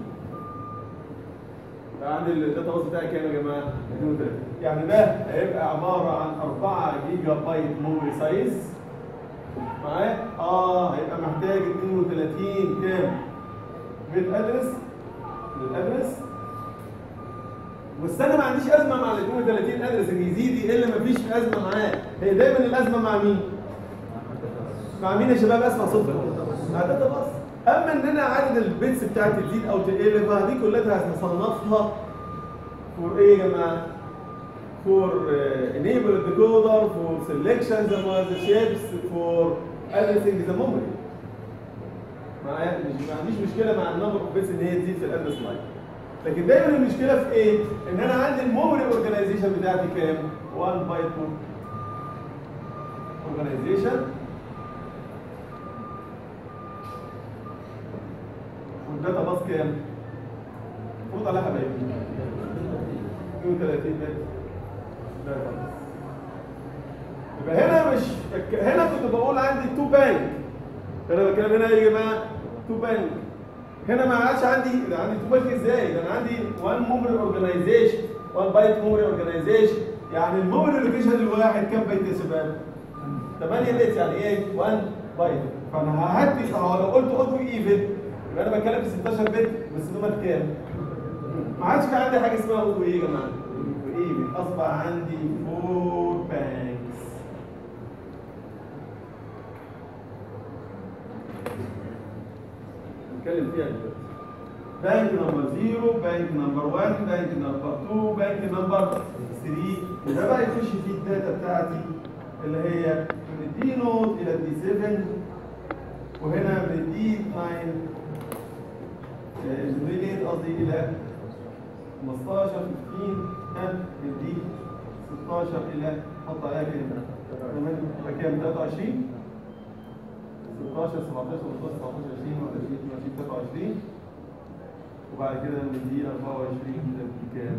يبقى عندي الداتا باس بتاعي كام يا جماعه 32 يعني ده هيبقى عباره عن 4 جيجا بايت ميموري سايز معايا اه هيبقى محتاج 32 كام بيت ادرس للادرس بس انا ما عنديش ازمه مع ال 32 ادرس ان يزيد يقل ما فيش ازمه معاه هي دايما الازمه مع مين؟ مع مين يا شباب اسمع صوتك مع داتا باس اما ان انا عدد البيتس بتاعتي تزيد او تقل فدي كلها هنصنفها فور ايه يا جماعه؟ for uh, enable decoder, for selection the mother shapes, for addressing the memory. معايا مش ما عنديش مشكله مع النمبر اوف بيتس ان هي تزيد في الادرس لاين. لكن دايما المشكله في ايه؟ ان انا عندي الميموري اورجانيزيشن بتاعتي كام؟ 1 بايت اورجانيزيشن والداتا باس كام؟ المفروض عليها حبايبي 32 بت داتا باس يبقى هنا مش هنا كنت بقول عندي 2 بانك انا بتكلم هنا يا جماعه 2 بانك هنا ما عادش عندي ده عندي 2 بانك ازاي؟ ده انا عندي 1 ميموري اورجانيزيشن 1 بايت ميموري اورجانيزيشن يعني الميموري لوكيشن الواحد كام بايت يا شباب؟ 8 بيت يعني ايه 1 بايت فانا ههدي لو قلت اوتو ايفن يبقى انا بتكلم في 16 بت بس دول كام؟ ما عادش في عندي حاجه اسمها اوتو ايه يا جماعه؟ اوتو ايفن اصبح عندي 4 بانكس نتكلم فيها دلوقتي بانك نمبر 0 بانك نمبر 1 بانك نمبر 2 بانك نمبر 3 وده بقى يخش فيه الداتا بتاعتي اللي هي من الدي نوت الى الدي 7 وهنا من الدي 9 جنريت قصدي الى 15 15 ها من الدي 16 الى حط عليها كام؟ تمام يبقى كام 23 16 17 18 19 20 21 22 23 وبعد كده من دي 24 ده كام؟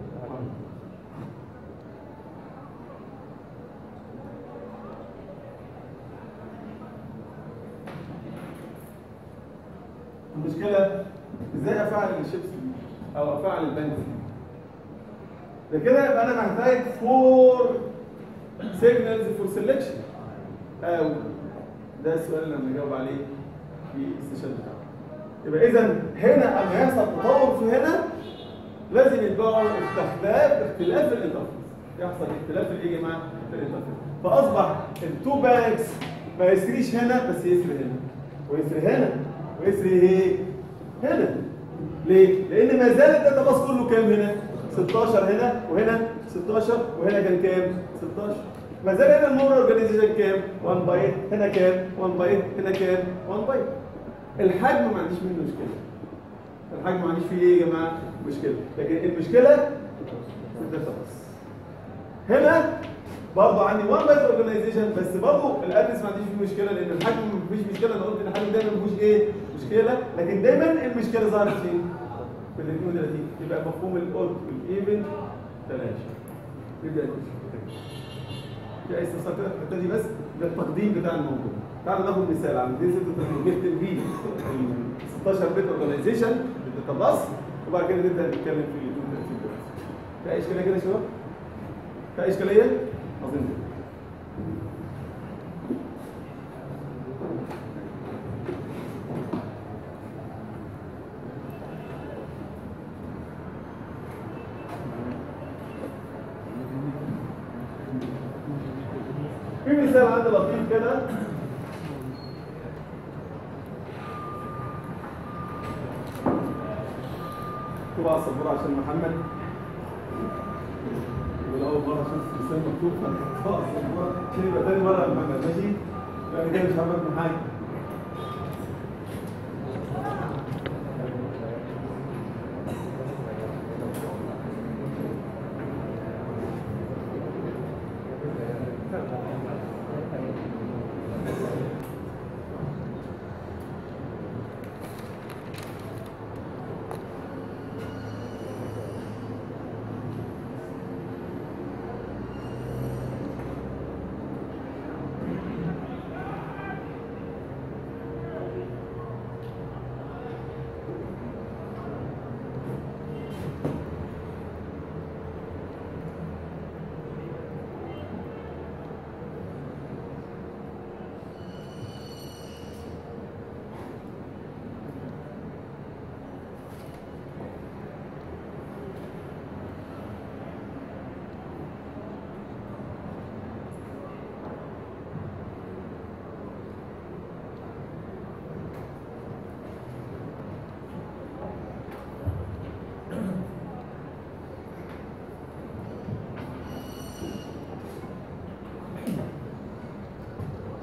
المشكلة ازاي افعل الشيبس دي او افعل البنك دي ده كده يبقى انا محتاج فور سيجنالز فور سيلكشن او ده السؤال اللي انا بجاوب عليه في السيشن بتاعنا يبقى اذا هنا اما يحصل تطور في هنا لازم يتبعوا اختلاف اختلاف الانترفيس يحصل اختلاف الايه يا جماعه في الانترفيس فاصبح التو بانكس ما يسريش هنا بس يسري هنا ويسري هنا ويسري ايه هنا ليه لان ما زال الداتا باس كله كام هنا 16 هنا وهنا 16 وهنا كان كام 16 ما زال هنا المور اورجانيزيشن كام 1 بايت هنا كام 1 بايت هنا كام 1 بايت الحجم ما عنديش منه مشكله الحجم ما عنديش فيه ايه يا جماعه مشكله لكن المشكله في الداتا باس هنا برضه عندي 1 بايت اورجانيزيشن بس برضه الادرس ما عنديش فيه مشكله لان الحجم ما فيش مشكله انا قلت ان الحجم دايما ما فيهوش ايه مشكله لكن دايما المشكله ظهرت فين؟ في ال 32 يبقى مفهوم الاود والايفن تلاشى يبدا في اي استفسار كده في الحته دي بس ده التقديم بتاع الموضوع تعالوا ناخد مثال على دي نكتب فيه ال 16 بت اورجانيزيشن بالداتا باس وبعد كده نبدا نتكلم في ال 32 بت في اي اشكاليه كده يا شباب؟ في اي اشكاليه؟ اظن كده. في مثال عندي لطيف كده اكتبوا على السبوره عشان محمد يبقى اول مره عشان الانسان مكتوب فاكتبوا على السبوره عشان يبقى تاني مره يا محمد ماشي؟ يعني كده مش هعمل من حاجه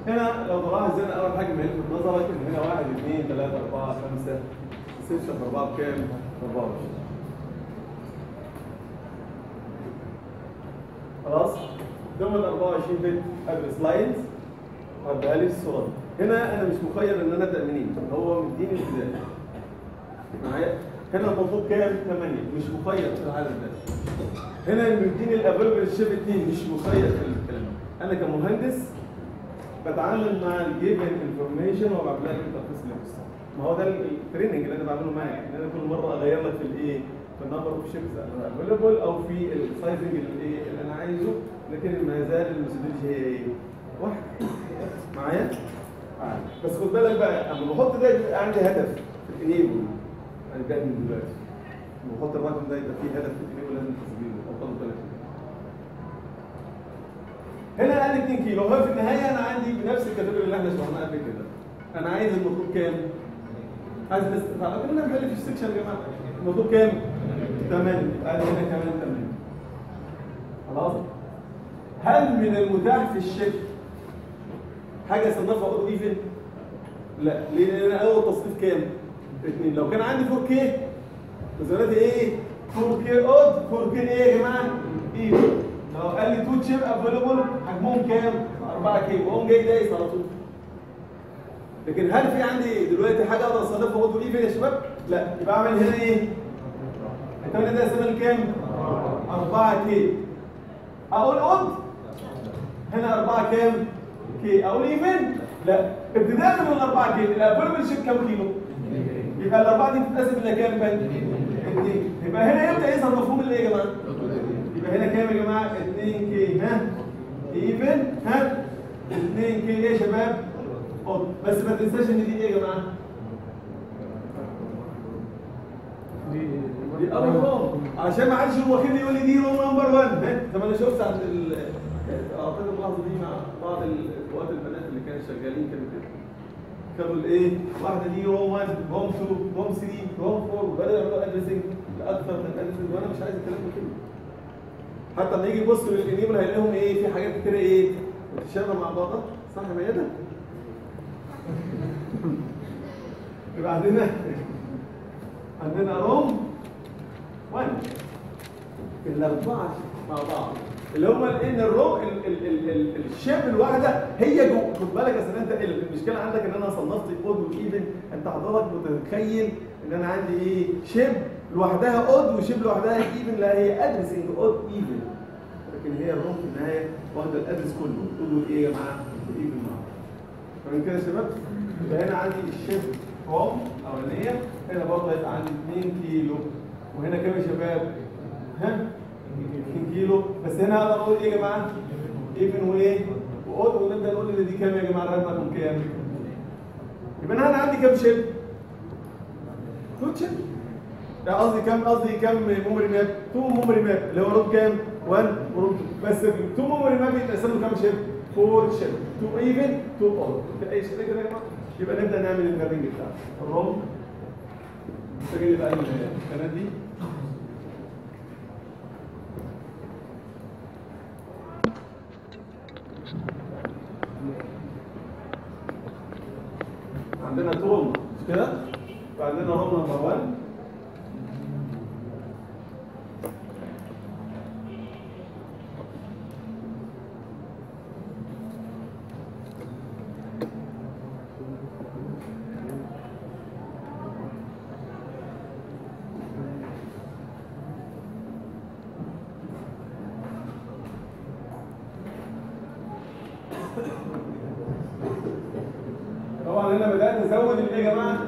هنا لو تلاحظ هنا اول حاجه ما يلفت نظرك ان هنا 1 2 3 4 5 6 في 4 بكام؟ 24 خلاص ضمن 24 بت ادرس لاينز هبقى لي الصوره دي. هنا انا مش مخير ان انا ابدا منين هو مديني الابتدائي معايا هنا المطلوب كام 8 مش مخير في العدد ده هنا مديني الافيلبل شيب 2 مش مخير في الكلام انا كمهندس بتعامل مع الجيفن انفورميشن وبعمل لها الانترفيس ليبس ما هو ده التريننج اللي انا بعمله معاك ان انا كل مره اغير لك في الايه في النمبر اوف شيبس افيلبل او في السايزنج اللي ايه اللي انا عايزه لكن ما زال الميثودولوجي هي ايه؟ واحد معايا؟ معايا. بس خد بالك بقى اما بحط ده يبقى عندي هدف في الانيبل انا بادئ من دلوقتي لما بحط الرقم ده يبقى فيه هدف في الانيبل لازم تسجيله افضل 30 هنا قال 2 كيلو هو في النهايه انا عندي بنفس الكاتيجوري اللي احنا شرحناها قبل كده انا عايز المطلوب كام؟ عايز بس تعالوا كلنا بنحل في السكشن يا جماعه المطلوب كام؟ 8 قال هنا كمان 8 خلاص هل من المتاح في الشكل حاجه صنفها اودو ايفن؟ لا ليه؟ لان انا اول تصنيف كام؟ اثنين لو كان عندي 4 كي ميزانيتي ايه؟ 4 كي اود 4 كي ايه يا جماعه؟ ايفن لو قال لي تو تشيب افيلبل حجمهم كام؟ 4 كي وهم جاي دايس على طول لكن هل في عندي دلوقتي حاجه اقدر اصنفها اودو ايفن يا شباب؟ لا يبقى اعمل هنا ايه؟ الثمانية ده يسمى كام؟ 4 كي اقول اود هنا 4 كام؟ كي اقول ايفن؟ لا ابتداء من الاربعه كي الافيلبل شيب كام كيلو؟ يبقى الاربعه دي بتتقسم الى كام بقى؟ اثنين يبقى هنا يبدا يظهر مفهوم الايه يا جماعه؟ يبقى هنا كام يا جماعه؟ 2 كي ها؟ ايفن ها؟ 2 كي ايه يا شباب؟ أوض. بس ما تنساش ان دي ايه يا جماعه؟ دي اول روم عشان ما حدش هو كده يقول لي دي روم نمبر 1 ها؟ زي ما انا شفت عند ال اعطيت الملاحظه دي مع بعض الاخوات البنات اللي كانوا شغالين كانوا كده كانوا الايه؟ واحده دي روم 1 روم 2 روم 3 روم 4 وبداوا يعملوا ادريسنج لاكثر من ادريسنج وانا مش عايز الكلام ده كله حتى لما يجي يبص للانيبل هيلاقيهم ايه في حاجات كتير ايه متشابهه مع بعضها صح يا ميادة؟ يبقى عندنا عندنا روم 1 الاربعه مع بعض اللي هم ان الرو ال- ال- ال- ال- الشيب الواحده هي جو خد بالك اصل انت ال- المشكله عندك ان انا صنفت اود وايفن انت حضرتك متخيل ان انا عندي ايه شيب لوحدها اود وشيب لوحدها ايفن لا هي ادرسنج اود ايفن لكن هي الروم في النهايه واخده الادرس كله اود وايه يا جماعه؟ ايفن مع بعض فمن كده يا شباب يبقى هنا عندي الشيب روم اولانيه هنا برضه هيبقى عندي 2 كيلو وهنا كام يا شباب؟ ها؟ 2 كيلو بس هنا اقدر اقول ايه يا جماعه؟ ايفن وايه؟ واود ونبدا نقول ان دي كام يا جماعه؟ رقم كام؟ يبقى انا هنا عندي كام شيب؟ تو شيب لا قصدي كام قصدي كام ميموري ماب؟ تو ميموري ماب اللي هو روم كام؟ 1 وروم 2 بس تو ميموري ماب يتقسموا كام شيب؟ 4 شيب 2 ايفن 2 اود اي شيء كده يا جماعه يبقى نبدا نعمل المابنج بتاعنا الروم محتاجين بقى الكلام دي عندنا طول مش كده؟ وعندنا روم نمبر 1 طبعا هنا بدات ازود الايه يا جماعه؟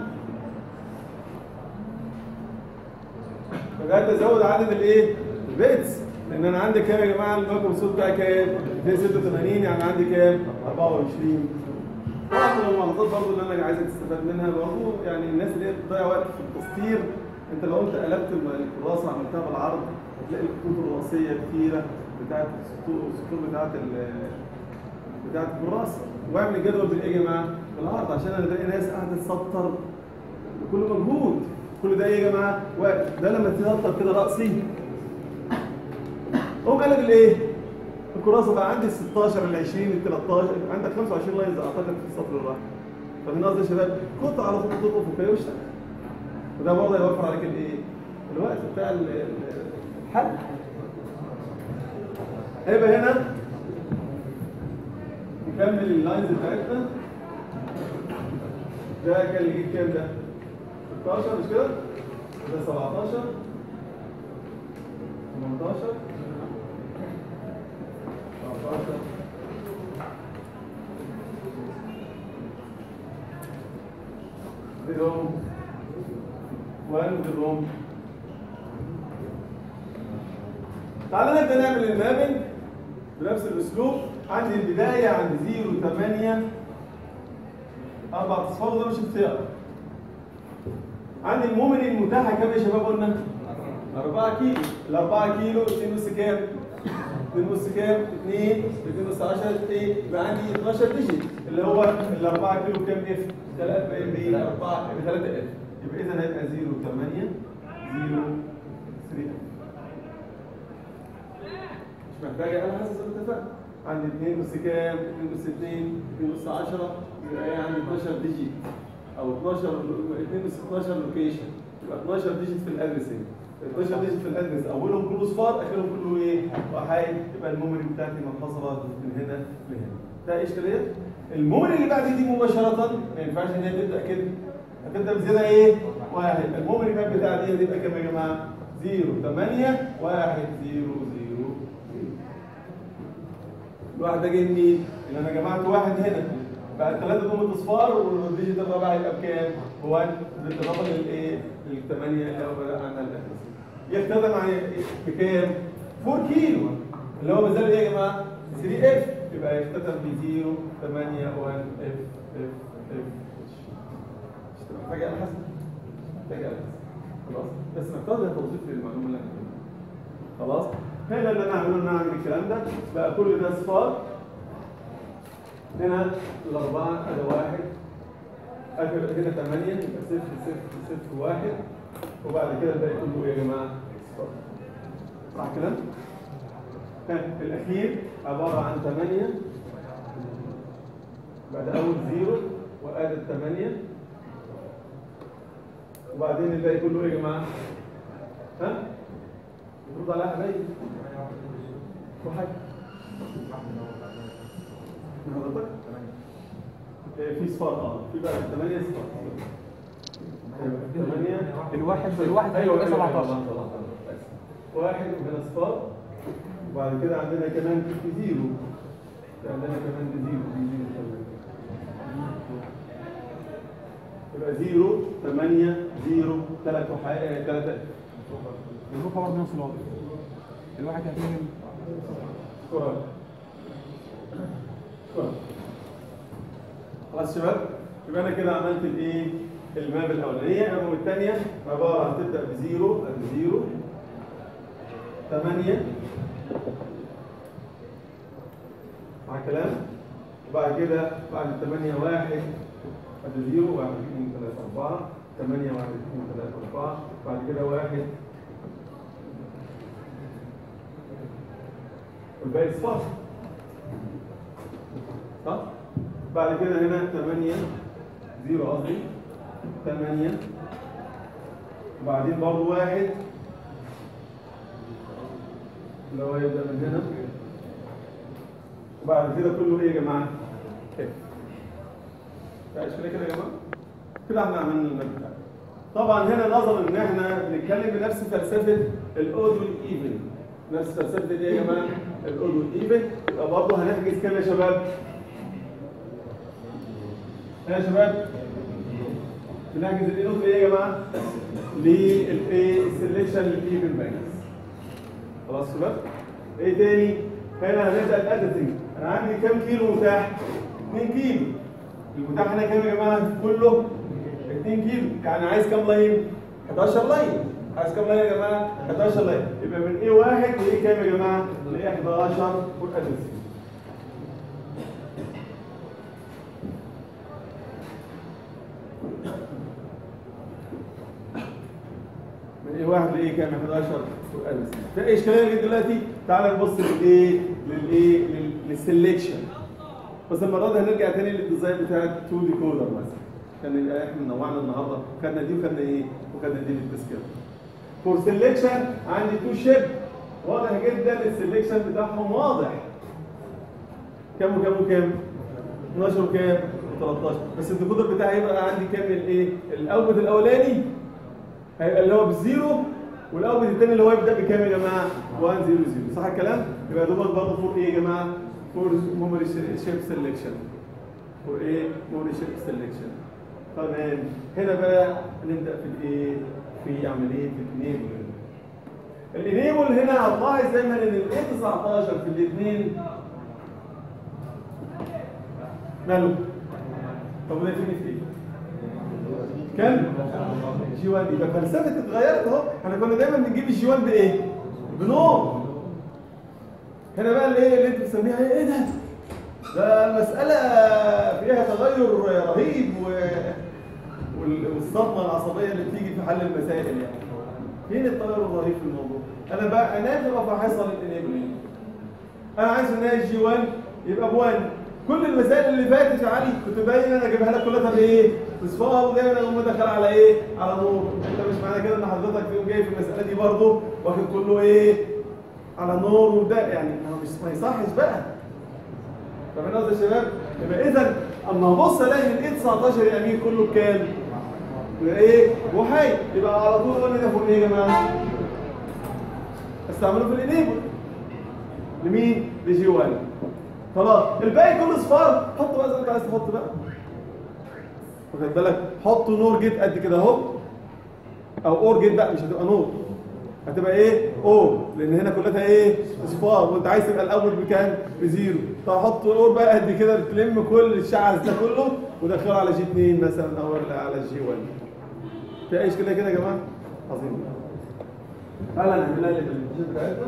بدات ازود عدد الايه؟ البيتس لان انا عندي كام يا جماعه المايكرو صوت بتاعي كام؟ 286 يعني عندي كام؟ 24 طبعا من الملاحظات برضه اللي انا عايزك تستفاد منها برضه يعني الناس اللي هي بتضيع وقت في التسطير انت لو انت قلبت الكراسه عملتها بالعرض هتلاقي الخطوط الرئيسيه كتيره بتاعت السطور السطور بتاعت ال- بتاعت الكراسه واعمل الجدول بالايه يا جماعه؟ بالعرض عشان انا الاقي ناس قاعده تسطر بكل مجهود كل ده ايه يا جماعه؟ وقت ده لما تسطر كده راسي قوم قلب الايه؟ الكراسه بقى عندي ال 16 ال 20 ال 13 عندك 25 لاينز اعتقد في السطر الواحد فمن قصدي يا شباب كنت على طول خطوط افقيه واشتغل وده برضه يوفر عليك الايه؟ الوقت بتاع ال- ال- الحل هيبقى هنا نكمل اللاينز بتاعتنا ده كان يجيب كام ده؟ 16 مش كده؟ وده 17 18 19 زيرو 1 زيرو تعالى نبدا نعمل المابنج بنفس الاسلوب عندي البدايه عند 0 8 اربع اصفار ده مش اختيار عندي المومن المتاحه كام يا شباب قلنا 4 كيلو ال 4 كيلو 2 نص كام 2 نص كام 2 2 نص 10 ايه يبقى عندي 12 ديجيت اللي هو ال 4 كيلو كام اف 3 ب 4 ب 3 اف يبقى اذا هيبقى 0 8 0 3 مش محتاجه انا حاسس اتفقنا عندي 2 نص كام 2 نص 2 2 نص 10 يبقى ايه عندي 12 ديجيت او 12 2 نص 12 لوكيشن يبقى 12 ديجيت في الادرس هنا 12 ديجيت في الادرس اولهم كله صفار اخرهم كله ايه وحايد يبقى الميموري بتاعتي منحصره من هنا لهنا ده اشكاليه الميموري اللي بعد دي مباشره ما ينفعش ان هي تبدا كده هتبدا بزياده ايه واحد الميموري ماب بتاع دي هتبقى كام يا جماعه 0 8 1 0 0 الواحد ده جاي منين؟ ان انا جمعت واحد هنا بقى ثلاثة دول اصفار والديجيت الرابع هيبقى بكام؟ هو بالاضافه للايه؟ للثمانية اللي هو بدأ عنها الاساس. يختزل مع بكام؟ 4 كيلو اللي هو مازال ايه يا جماعه؟ 3 اف يبقى يختزل ب 0 8 1 اف اف اف محتاجة على حسب محتاجة على حسب خلاص بس محتاجة توظيف للمعلومة اللي انا بقولها. خلاص هنا اللي انا هعمله ان انا اعمل الكلام ده بقى كل ده اصفار هنا الاربعه ادي واحد اخر هنا ثمانيه يبقى صفر صفر صفر واحد وبعد كده الباقي كله ايه يا جماعه؟ اصفار صح كده؟ ها، الاخير عباره عن ثمانيه بعد اول زيرو وادي الثمانيه وبعدين الباقي كله ايه يا جماعه؟ ها؟ المفروض على حبايبي وحاجة من حضرتك؟ إيه، في صفار اه في بقى ثمانية صفار ثمانية الواحد الواحد ايوه هيبقى ايوه 17 17 واحد وهنا صفار وبعد كده عندنا كمان في زيرو في عندنا كمان في زيرو في زيرو كمان. يبقى زيرو ثمانية زيرو ثلاث وحاجة ثلاثة الروح برضه نفس الوضع الواحد هيعمل كرة كرة خلاص شباب يبقى انا كده عملت الايه الماب الاولانيه الماب الثانيه عباره هتبدا بزيرو ادي زيرو ثمانية مع كلام وبعد كده بعد الثمانية واحد ادي زيرو واحد اثنين ثلاثة أربعة ثمانية واحد اثنين ثلاثة أربعة بعد كده واحد والباقي صفار صح؟ بعد كده هنا 8 0 قصدي 8 وبعدين برضه واحد اللي هو يبدأ من هنا وبعد كده كله ايه يا جماعة؟ اف فايش كده كده يا جماعة؟ كده احنا عملنا الماب بتاعنا طبعا هنا نظرا ان احنا بنتكلم بنفس فلسفة الاود والايفن نفس فلسفة ايه يا جماعة؟ الاود والايفن يبقى برضه هنحجز كام يا شباب؟ يا شباب بنحجز الاينوت ايه يا جماعه؟ للايه سelection للايفن بانكس خلاص شباب؟ ايه تاني؟ هنا هنبدا الاديتنج انا عندي كام كيلو متاح؟ 2 كيلو المتاح هنا كام يا جماعه؟ كله 2 كيلو يعني عايز كام لاين؟ 11 لاين عايز كام لاين يا جماعه؟ 11 لاين يبقى من ايه واحد لايه كام يا جماعه؟ ل 11 والاديتنج من ايه واحد لايه كام 11 بس في اي اشكاليه لغايه دلوقتي تعال نبص للايه للايه لل- للسلكشن بس المره دي هنرجع تاني للديزاين بتاع 2 ديكودر مثلا كان يبقى احنا نوعنا النهارده خدنا دي وخدنا ايه وخدنا دي للتذكره فور سلكشن عندي تو شيب واضح جدا السلكشن بتاعهم واضح كام وكام وكام 12 وكام 13 بس الديكودر بتاعي هيبقى عندي كام الايه الاوتبوت الاولاني هيبقى اللي هو بزيرو والاوتبوت الثاني اللي هو يبدا بكام يا جماعه 1 0 0 صح الكلام يبقى دوبك برضه فور ايه يا جماعه فور ميموري شيب سيلكشن فور ايه ميموري شيب سيلكشن تمام هنا بقى نبدا في الايه في عمليه الانيبل الانيبل هنا هتلاحظ دايما ان الاي 19 في الاثنين ماله طب وده فين في ايه كم جي 1 يبقى فلسفه اتغيرت اهو احنا كنا دايما بنجيب الجي 1 بايه بنور هنا بقى الايه اللي انت بتسميها ايه إيه ده ده المساله فيها تغير رهيب و... وال- والصدمه العصبيه اللي بتيجي في حل المسائل يعني فين التغير الرهيب في الموضوع انا بقى انا ببقى فاحصه للانيبل انا عايز ان هي جي 1 يبقى ب 1 كل المسائل اللي فاتت يا علي كنت دايما اجيبها لك كلها بايه؟ بصفار ودايما اقوم داخل على ايه؟ على نور انت مش معنى كده ان حضرتك تقوم جاي في المساله دي برضه واخد كله ايه؟ على نور وده يعني ما هو مش ما يصحش بقى فاهمين قصدي يا شباب؟ يبقى اذا اما ابص الاقي ان الايه 19 يا امين كله بكام؟ يبقى ايه؟ وحي يبقى على طول اقول لي ده فوق ايه يا جماعه؟ استعمله في الانيبل لمين؟ لجي 1 خلاص الباقي كله صفار حط بقى زي ما انت عايز تحط بقى واخد بالك حط نور جيت قد كده اهو او اور جيت بقى مش هتبقى نور هتبقى ايه او لان هنا كلها ايه اصفار وانت عايز تبقى الاول بكام بزيرو طب حط اور بقى قد كده تلم كل الشعر ده كله ودخله على جي 2 مثلا او على جي 1 في اي اشكاليه كده يا جماعه عظيم تعالى نعملها للبرزنتيشن بتاعتنا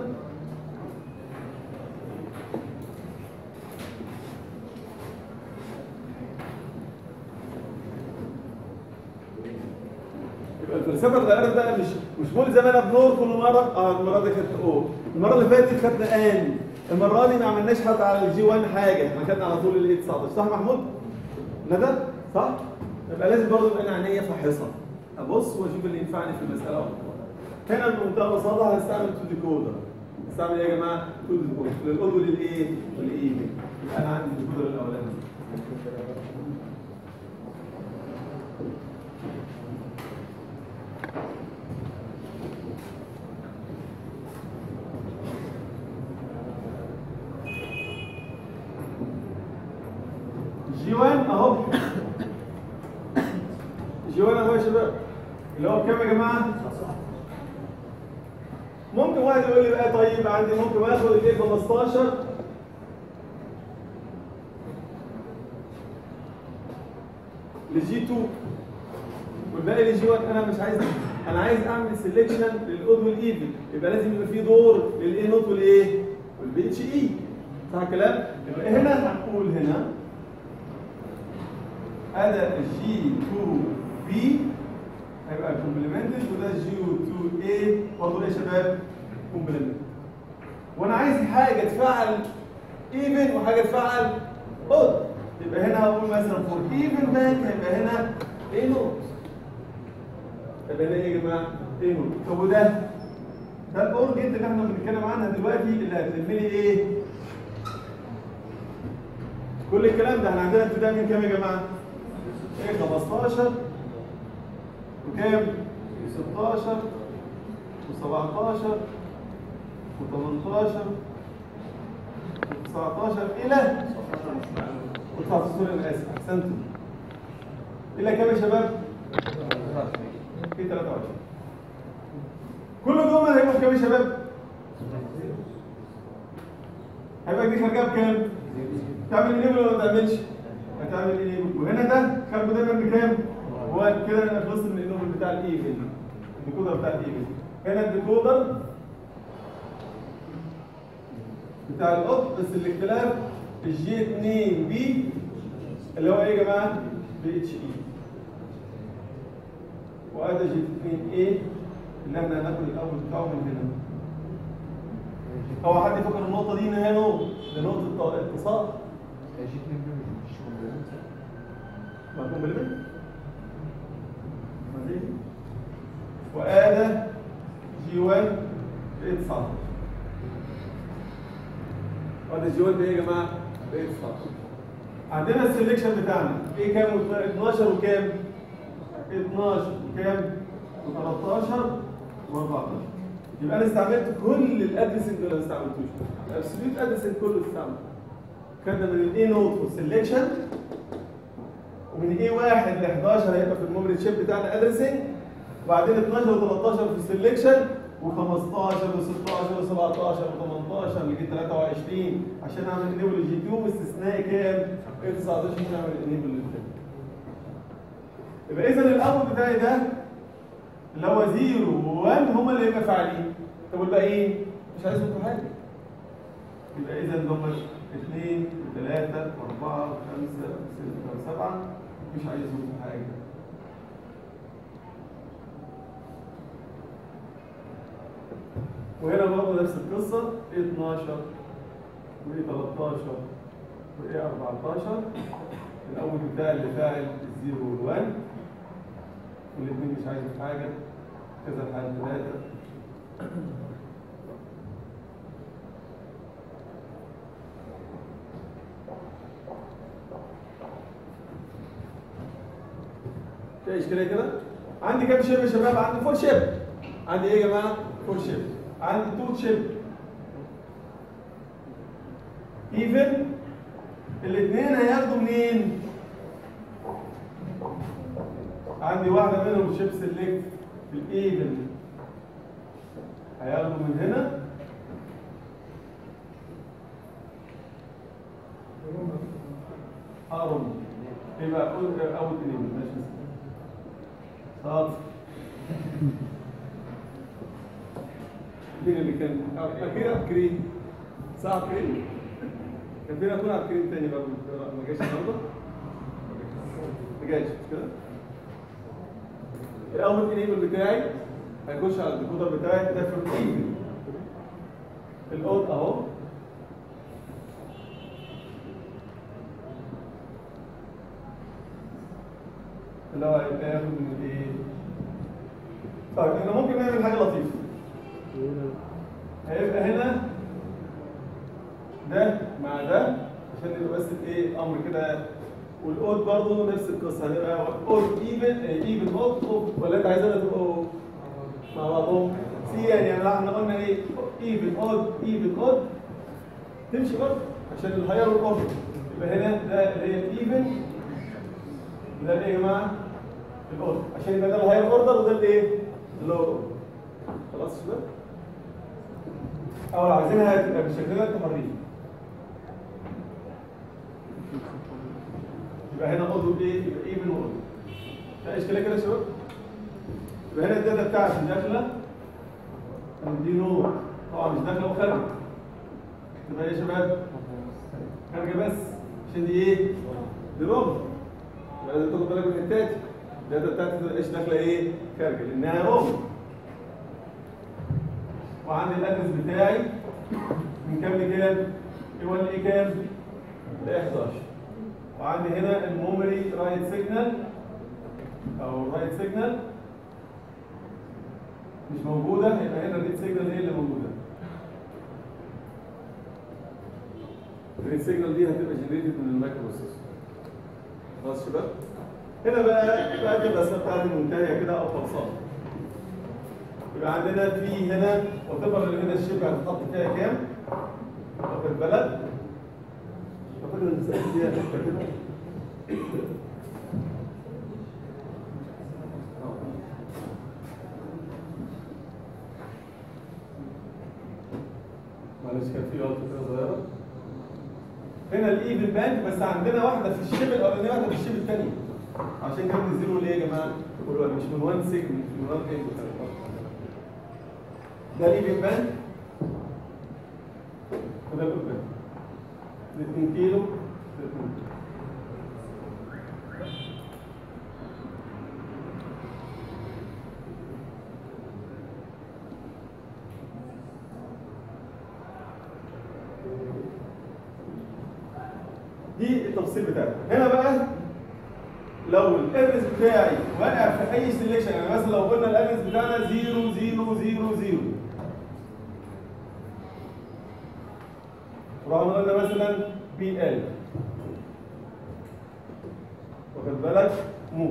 يبقى الفلسفه اتغيرت بقى مش مش ملزم انا بنور كل مره اه المره دي كانت او المره اللي فاتت خدنا ان المره دي ما عملناش حتى على الجي 1 حاجه احنا خدنا على طول الاي 19 صح يا محمود؟ ندى صح؟ يبقى لازم برضه يبقى انا عينيا فاحصه ابص واشوف اللي ينفعني في المساله اكتر هنا بمنتهى البساطه هنستعمل تو ديكودر نستعمل ايه يا جماعه؟ تو ديكودر للاول وللايه؟ والايه يبقى انا عندي الديكودر الاولاني جي 1 اهو جي 1 اهو يا شباب اللي هو بكام يا جماعه؟ ممكن واحد يقول لي بقى طيب عندي ممكن اخد الايه 15 لجي 2 والباقي لجي 1 انا مش عايز انا عايز اعمل سيلكشن للاود والايفن يبقى لازم يبقى في دور للاي نوت والايه؟ والبي اتش اي صح الكلام؟ يبقى هنا هنقول هنا هذا جي 2 بي هيبقى كومبلمنتد وده جي 2 اي برضه ايه يا شباب؟ كومبلمنت وانا عايز حاجه تفعل ايفن وحاجه تفعل اود يبقى هنا هقول مثلا فور ايفن بانك هيبقى هنا ايه نوت يبقى هنا ايه يا جماعه؟ ايه نوت طب وده ده الاور جيت اللي احنا بنتكلم عنها دلوقتي اللي هتلم لي ايه؟ كل الكلام ده احنا عندنا ابتداء من كام يا جماعه؟ ايه 15 وكام؟ 16 و17 و18 و19 الى و19 انا اسف احسنتم الى كام يا شباب؟ في 23 كل دول هيبقوا بكام يا شباب؟ هيبقى دي خارجه بكام؟ تعمل انيبل ولا ما تعملش؟ هتعمل انيبل وهنا ده خارجه دايما بكام؟ هو كده انا خلصت من الانيبل بتاع الايفن الديكودر بتاع الايفن هنا الديكودر بتاع القط بس الاختلاف الجي 2 بي اللي هو ايه يا جماعه؟ بي اتش اي وادي جي 2 اي اللي احنا هناكل الاول بتاعه من هنا هو حد يفكر النقطه دي ان هي نقطه ده نقطه اتصال جي 2 بي مش مش كومبلمنت مفهوم بالبنت مزيد وآدى جي 1 ب 19 وآدى جي 1 بايه يا جماعه؟ ب 19 عندنا السلكشن بتاعنا ايه كام و 12 وكام؟ 12 وكام؟ و13 و14 يبقى انا استعملت كل الادرسنج اللي ما استعملتوش الابسوليوت ادرسنج كله استعمل خدنا من الاي نوت والسلكشن ومن ايه 1 ل 11 هيبقى في الميموري شيب بتاعنا ادرسنج وبعدين 12 و 13 في السلكشن و15 و16 و17 و18 لغايه 23 عشان اعمل انيبل جي 2 باستثناء كام؟ 19 عشان اعمل انيبل للجي يبقى اذا الاول بتاعي ده اللي هو 0 و1 هما اللي هيبقى فاعلين طب والباقيين مش عايز منكم حاجه يبقى اذا هم 2 3 4 5 6 7 مش عايز منكم حاجه وهنا برضه نفس القصه 12 و 13 و 14 الاول بتاع اللي فاعل الزيرو والوان والاثنين مش عايز حاجه كذا الحال ثلاثه في اشكاليه كده عندي كام شيب يا شباب عندي فور شيب عندي ايه يا جماعه فور شيب عندي تو شيب ايفن الاثنين هياخدوا منين عندي واحده منهم شيب سيلكت في الايفن هياخدوا من هنا ارم يبقى اول اول اثنين ماشي صاد مين اللي كان اخيرا عبكريم صعب كريم كان فينا يكون عبكريم تاني برضه ما جاش النهارده ما جاش مش كده الاول انيبل بتاعي هيخش على الديكودر بتاعي ده في الايفن الاوت اهو اللي هو هيبقى ياخد من الايه طيب احنا ممكن نعمل حاجه لطيفه هيبقى هنا ده مع ده عشان يبقى بس ايه امر كده والاوت برضه نفس القصه هنبقى اوت ايفن ايفن اوت اوت ولا انت عايزها تبقوا مع بعضهم سي يعني يعني احنا قلنا ايه ايفن اوت ايفن اوت تمشي برضه عشان الهاير والاوفر يبقى هنا ده اللي هي الايفن ده الايه يا جماعه الاوردر عشان يبقى ده الهاير اوردر وده الايه اللور اوردر خلاص يا شباب او لو عايزينها تبقى بالشكل ده انتوا حرين يبقى هنا اوردر ايه يبقى ايفن اوردر ده اشكاليه كده يا شباب يبقى هنا الداتا بتاعتي داخله دي نور طبعا مش داخله وخارجه تبقى ايه يا شباب خارجه بس عشان دي ايه دي روبر يبقى لازم تاخد بالك من التاتي الداتا بتاعتي ما تبقاش داخله ايه خارجه لانها روبر وعندي الادرس بتاعي من كام لكام؟ ايه 1 لايه كام؟ ل 11 وعندي هنا الميموري رايت سيجنال او رايت سيجنال مش موجوده يبقى هنا الريد سيجنال هي اللي موجوده الريد سيجنال دي هتبقى جنريتد من المايكرو بروسيسور خلاص شباب هنا بقى بقى الرسمه بتاعتي منتهيه كده او خلصانه يبقى عندنا في هنا وتبقى اللي هنا الشبه هتحط فيها كام؟ واخد بالك؟ اعتقد ان المسائل دي هتبقى كده معلش كان في غلطه كده صغيره هنا الايفن بانك بس عندنا واحده في الشيب الاولانيه واحده في الشيب الثانيه عشان كده بنزيرو ليه يا جماعه؟ بيقولوا مش من 1 سيجمنت مش من 1 ايه ده الايفن بانك وده الاوت بانك ال 2 كيلو ده 2 كيلو دي التفصيل بتاعها هنا بقى لو الادرس بتاعي واقع في اي سelection يعني مثلا لو قلنا الادرس بتاعنا 0 0 0 0 رحنا قلنا مثلا بي ال واخد بالك مو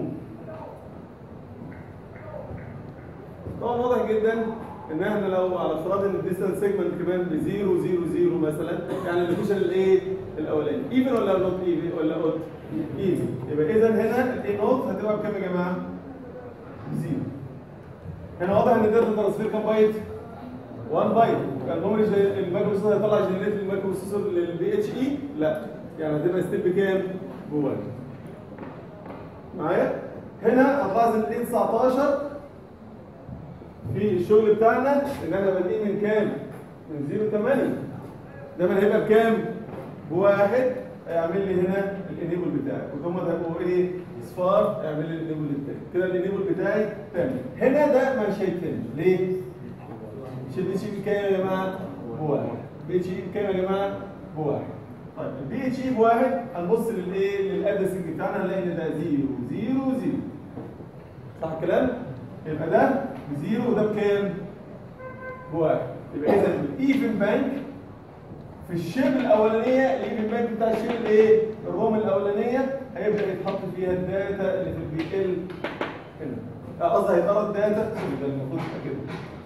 طبعا واضح جدا ان احنا لو على افتراض ان الديستانس سيجمنت كمان ب 0 0 0 مثلا يعني اللوكيشن الايه الاولاني ايفن ولا نوت ايفن ولا اوت ايفن يبقى اذا هنا الاي نوت هتبقى بكام يا جماعه؟ بزيرو هنا واضح ان الداتا ترانسفير كام بايت؟ 1 بايت كان عمري المايكرو بروسيسور هيطلع جنريت المايكرو بروسيسور للبي اتش اي؟ لا يعني هتبقى ستيب بكام؟ بواحد معايا؟ هنا هتلاحظ ان الاي 19 في الشغل بتاعنا ان احنا بادئين من كام؟ من 0 8 ده هيبقى بكام؟ بواحد هيعمل لي هنا الانيبل بتاعي وهم هيبقوا ايه؟ اصفار هيعمل لي الانيبل بتاعي كده الانيبل بتاعي تم هنا ده مش هيتم ليه؟ مش البي اتش اي بكام يا جماعه؟ بواحد البي اتش اي بكام يا جماعه؟ بواحد طيب البي اتش اي بواحد هنبص للايه؟ للادرسنج بتاعنا هنلاقي ان ده 0 0 0 صح الكلام؟ يبقى ده بزيرو وده بكام؟ بواحد يبقى اذا الايفن بانك في الشيب الاولانيه الايفن بانك بتاع الشيب الايه؟ الروم الاولانيه هيبدا يتحط فيها الداتا اللي في البي ال هنا آه، قصدي هيتقرا الداتا سوري ده المفروض يبقى كده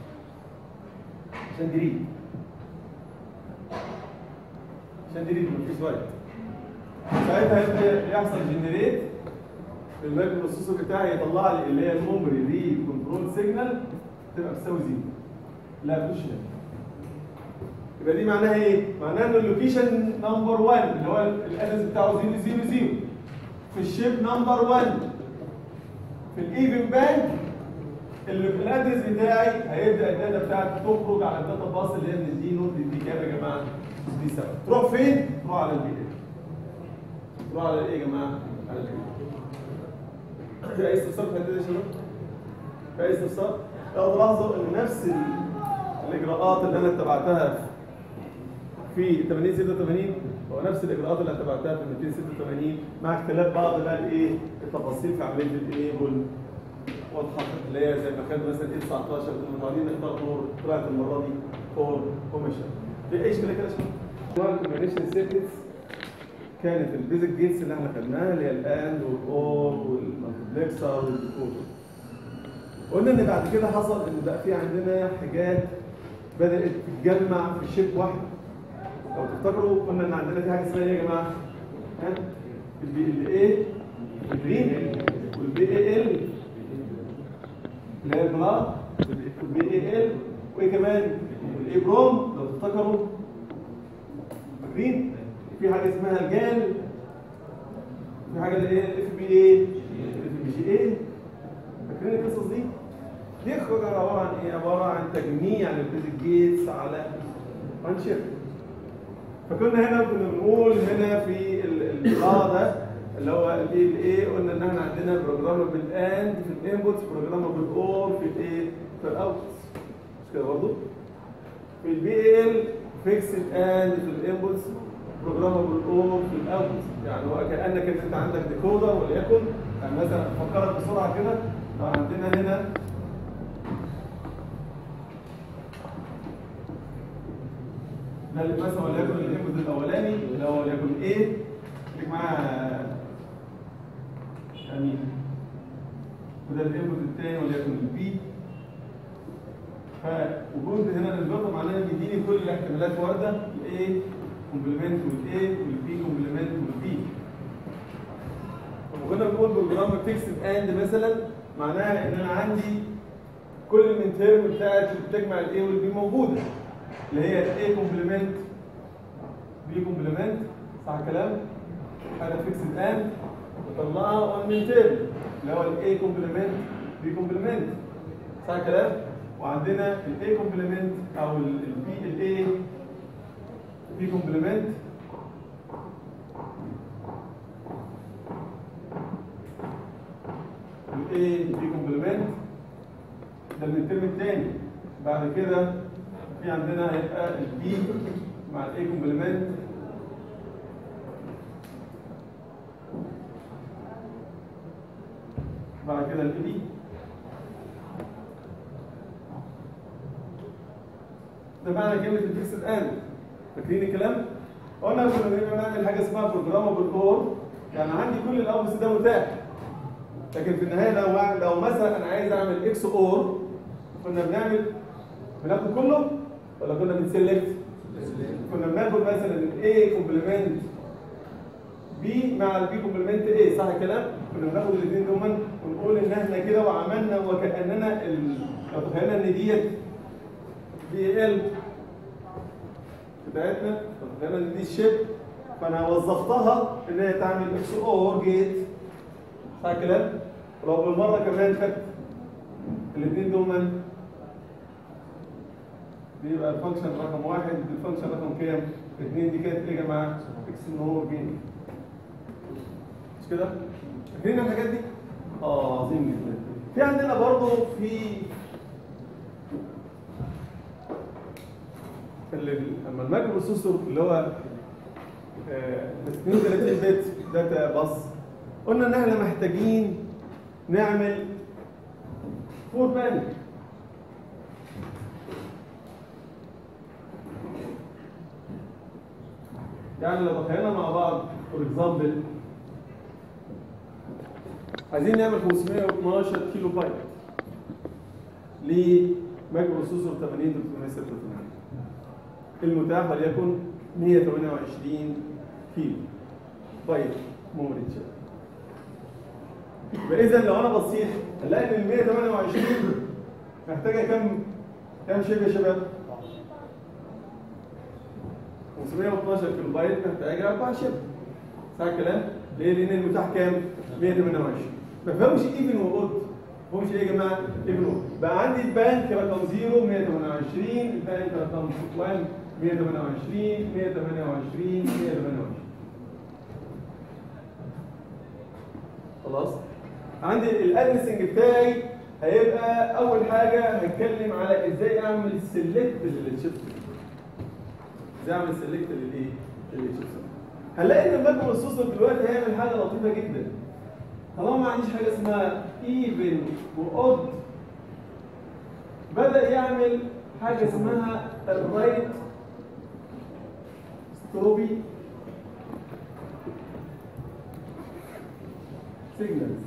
عشان دريد عشان دريد مفيش وقت ساعتها هيبدا يحصل جنريت المايكرو بروسيسور بتاعي يطلع لي اللي هي الميموري ريد كنترول سيجنال تبقى بتساوي زيرو لا مش ده يبقى دي معناها ايه؟ معناها ان اللوكيشن نمبر 1 اللي هو الادرس بتاعه 0 0 0 في الشيب نمبر 1 في الايفن بانك اللي في الادرس بتاعي هيبدا الداتا بتاعتي تخرج على الداتا باص اللي هي من دي نوت دي كام يا جماعه؟ دي 7 تروح فين؟ تروح على البي تروح على ايه يا جماعه؟ على البي في اي استفسار في الحته دي يا شباب؟ في اي استفسار؟ لو تلاحظوا ان نفس ال- الاجراءات اللي انا اتبعتها في 80 86 هو نفس الاجراءات اللي اتبعتها في 286 مع اختلاف بعض بقى الايه التفاصيل في عمليه الانيبل واضحه اللي هي زي ما كان مثلا ايه 19 كنا متعودين نختار نور طلعت المره دي فور كوميشن في اي اشكاليه كده يا شباب؟ الكومبينيشن سيركتس كانت البيزك جيتس اللي احنا خدناها اللي هي الاند والاور والمالتبلكسر والديكودر قلنا ان بعد كده حصل ان بقى في عندنا حاجات بدات تتجمع في شيب واحد لو تفتكروا قلنا ان عندنا في حاجه اسمها ايه يا جماعه؟ ها؟ البي ال اي والبي والبي اي ال اللي هي البلاط والبي اي ال وايه كمان؟ والاي بروم لو تفتكروا فاكرين؟ في حاجه اسمها الجال في حاجه اللي هي الاف بي اي الاف بي جي اي فاكرين القصص دي؟ دي خرج عباره عن ايه؟ عباره عن تجميع للبيزك جيتس على وان شيب فكنا هنا كنا بنقول هنا في ال- القاع ده اللي هو البي ال اي قلنا ان احنا عندنا بروجرامبل اند في الانبوتس بروجرامبل اور في الايه؟ في الاوتبوتس مش كده برضه؟ في البي ال فيكسد اند في الانبوتس بروجرامبل اور في الاوتبوتس يعني هو كانك إن انت عندك ديكودر وليكن يعني مثلا افكرك بسرعه كده لو عندنا هنا ده اللي مثلا وليكن الانبوت الاولاني اللي هو وليكن A ليك معاه امين وده الانبوت الثاني وليكن البي فوجود هنا الانفرتر معناه ان بيديني كل الاحتمالات وارده الاي كومبلمنت والاي والبي كومبلمنت والبي وكنا بنقول بروجرام فيكسد اند مثلا معناها ان انا عندي كل الانترم بتاعت اللي بتجمع الاي والبي موجوده اللي هي الاي كومبلمنت بي كومبلمنت صح الكلام؟ حاجه فيكسد اند وطلعها اون من تيرم اللي هو الاي كومبلمنت بي كومبلمنت صح الكلام؟ وعندنا الاي كومبلمنت او البي الاي بي كومبلمنت الاي بي كومبلمنت ده من الترم الثاني بعد كده في عندنا هيبقى البي مع الاي كومبلمنت بعد كده الاي بي ده معنى كلمه الفيكسد اند فاكرين الكلام؟ قلنا كنا بنبقى نعمل حاجه اسمها بروجرامبل اور يعني عندي كل الاوبس ده متاح لكن في النهايه لو لو مثلا انا عايز اعمل اكس اور كنا بنعمل بناخد كله ولا كنا بنسلكت؟ كنا بناخد مثلا الاي كومبلمنت بي مع البي كومبلمنت ايه صح الكلام؟ كنا بناخد الاثنين دول ونقول ان احنا كده وعملنا وكاننا ال- لو تخيلنا ان ديت بي ال بتاعتنا لو تخيلنا ان دي الشيب فانا وظفتها ان هي تعمل اكس اور جيت صح الكلام؟ ولو بالمره كمان خدت الاثنين دول بيبقى الفانكشن رقم واحد الفانكشن رقم كام؟ اثنين دي كانت ايه يا جماعه؟ اكس ان هو جيت مش كده؟ فاكرين الحاجات دي؟ اه عظيم جدا. في عندنا برضه في اللي لما المايكرو بروسيسور اللي هو آه، 32 بت داتا باص قلنا ان احنا محتاجين نعمل فور بانك يعني لو تخيلنا مع بعض فور اكزامبل عايزين نعمل 512 كيلو بايت لمايكرو بروسيسور 80 386 المتاح وليكن 128 كيلو بايت ميموري تشيب فاذا لو انا بصيت هنلاقي ان ال 128 محتاجه كم كم شيب يا شباب؟ 512 كيلو بايت محتاجه 4 شيب صح الكلام؟ ليه؟ لان المتاح كام؟ 128 ما فهمش ايفن واود ما فهمش ايه يا جماعه؟ ايفن واود بقى عندي البنك رقم 0 128 البنك رقم 1 128 128 128 خلاص عندي الادرسنج بتاعي هيبقى اول حاجه هتكلم على ازاي اعمل سيلكت للشيفت ازاي اعمل سيلكت للايه للشيفت هنلاقي ان المايكرو بروسيسور دلوقتي هيعمل حاجه لطيفه جدا طالما ما عنديش حاجه اسمها ايفن واود بدا يعمل حاجه اسمها الرايت ستروبي سيجنالز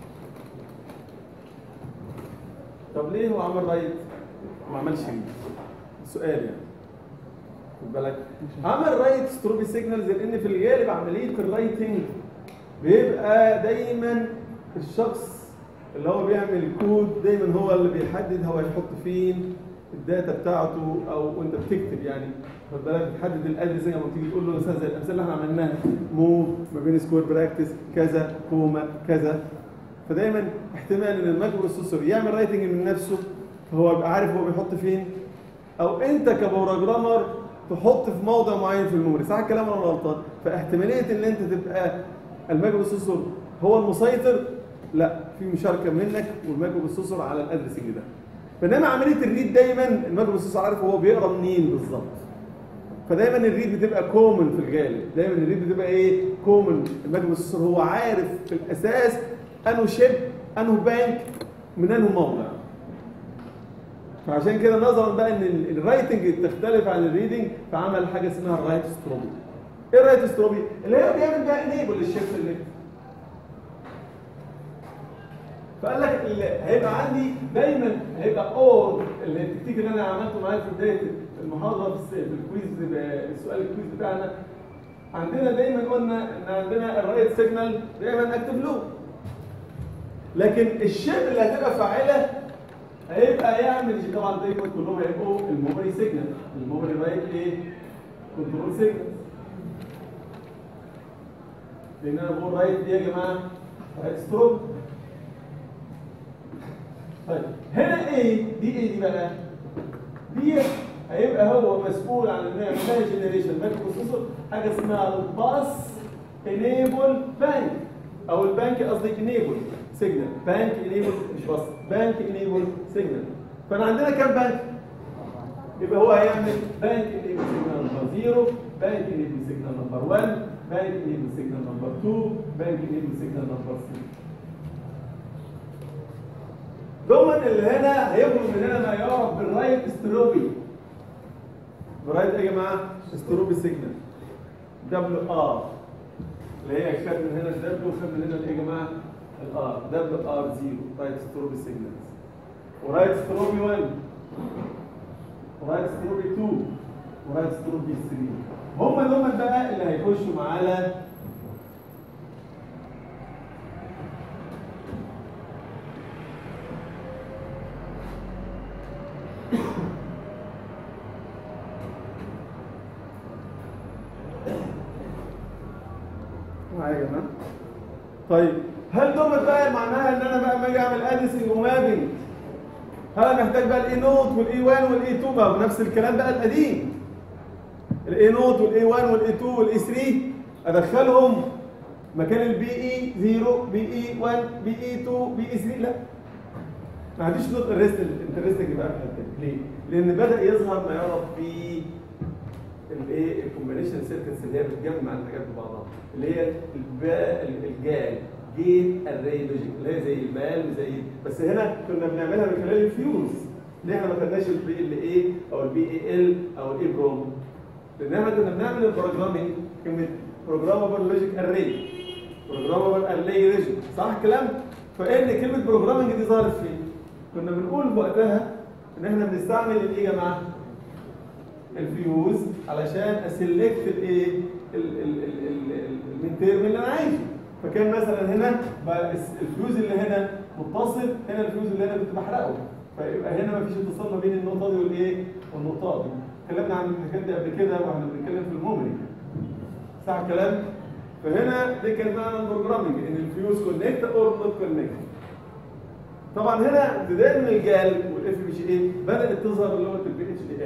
طب ليه هو عمل رايت وما عملش ريد سؤال يعني خد بالك عمل رايت ستروبي سيجنالز لان في الغالب عمليه الرايتنج بيبقى دايما الشخص اللي هو بيعمل كود دايما هو اللي بيحدد هو هيحط فين الداتا بتاعته او وانت بتكتب يعني خد بالك بتحدد الادرس لما تيجي تقول له مثلا زي الامثله اللي احنا عملناها موف ما بين سكوير براكتس كذا كوما كذا فدايما احتمال ان المايكرو بروسيسور يعمل رايتنج من نفسه فهو يبقى عارف هو بيحط فين او انت كبروجرامر تحط في موضع معين في الميموري صح الكلام ولا أنا غلطان فاحتماليه ان انت تبقى المايكرو بروسيسور هو المسيطر لا في مشاركه منك والمايكرو بروسيسور على الادرسنج ده بينما عمليه الريد دايما المايكرو بروسيسور عارف هو بيقرا منين بالظبط فدايما الريد بتبقى كومن في الغالب دايما الريد بتبقى ايه كومن المايكرو بروسيسور هو عارف في الاساس انه شيب انه بانك من انه موضع فعشان كده نظرا بقى ان ال- الرايتنج تختلف عن الريدنج فعمل حاجه اسمها الرايت ستروبي ايه الرايت ستروبي اللي هي بيعمل بقى انيبل للشيفت اللي فقال لك ال- هيبقى عندي دايما هيبقى اور اللي التكتيك اللي انا عملته معاك في بدايه المحاضره في الس- في الكويز ب- السؤال الكويز بتاعنا عندنا دايما قلنا ان عندنا الرايت سيجنال دايما اكتب له لكن الشيب اللي هتبقى فاعله هيبقى يعمل طبعا دايما كلهم هيبقوا الميموري سيجنال الميموري رايت ايه كنترول سيجنال لان انا بقول رايت دي يا جماعه رايت ستروب طيب هنا ايه دي ايه دي بقى دي هيبقى هو مسؤول عن انه يعمل لها جنريشن مايكرو بروسيسور حاجه اسمها الباس انيبل بانك او البانك قصدي انيبل سيجنال بانك انيبل مش باس بانك انيبل سيجنال فانا عندنا كام بانك يبقى هو هيعمل بانك انيبل سيجنال نمبر 0 بانك انيبل سيجنال نمبر 1 بانك انيبل سيجنال نمبر 2 بانك انيبل سيجنال نمبر 3 دوما اللي هنا هيخرج من هنا ما يعرف بالرايت ستروبي برايت ايه يا جماعه ستروبي سيجنال دبليو ار اللي هي خد من هنا الدبليو وخد من هنا الايه يا جماعه الار دبليو ار 0 رايت ستروبي سيجنالز ورايت ستروبي 1 ورايت ستروبي 2 ورايت ستروبي 3 هم دول بقى اللي هيخشوا معانا معايا يا جماعه طيب هل دومت بقى معناها ان انا بقى لما اجي اعمل ادرسنج ومابنج هل انا محتاج بقى الاي نوت والاي 1 والاي 2 بقى نفس الكلام بقى القديم الاي نوت والاي 1 والاي 2 والاي 3 ادخلهم مكان البي اي 0 بي اي 1 بي اي 2 بي اي 3 لا ما عنديش نوت انترستنج بقى في الحته دي. ليه؟ لان بدا يظهر ما يعرف في الايه الكومبينيشن سيركتس اللي هي بتجمع الحاجات ببعضها اللي هي البا الجال جيت اري لوجيك اللي هي زي المال وزي بس هنا كنا بنعملها من خلال الفيوز ليه احنا ما خدناش البي ال اي او البي اي ال او الاي بروم لان احنا كنا بنعمل البروجرامينج كلمه بروجرامبل لوجيك اري بروجرامبل اري لوجيك صح الكلام فان كلمه بروجرامينج دي ظهرت فين كنا بنقول وقتها ان احنا بنستعمل الايه يا جماعه الفيوز علشان اسلكت الايه المين تيرم اللي انا عايزه فكان مثلا هنا بقى الس- الفيوز اللي هنا متصل هنا الفيوز اللي هنا كنت بحرقه فيبقى هنا مفيش اتصال ما بين النقطه دي والايه والنقطه دي اتكلمنا عن الحاجات دي قبل كده واحنا بنتكلم في الميموري صح الكلام فهنا ده كان معنى البروجرامينج ان الفيوز كونكت اور نوت كونكت طبعا هنا ابتداء من الجال والاف بي جي اي بدات تظهر اللي هو البي اتش دي ال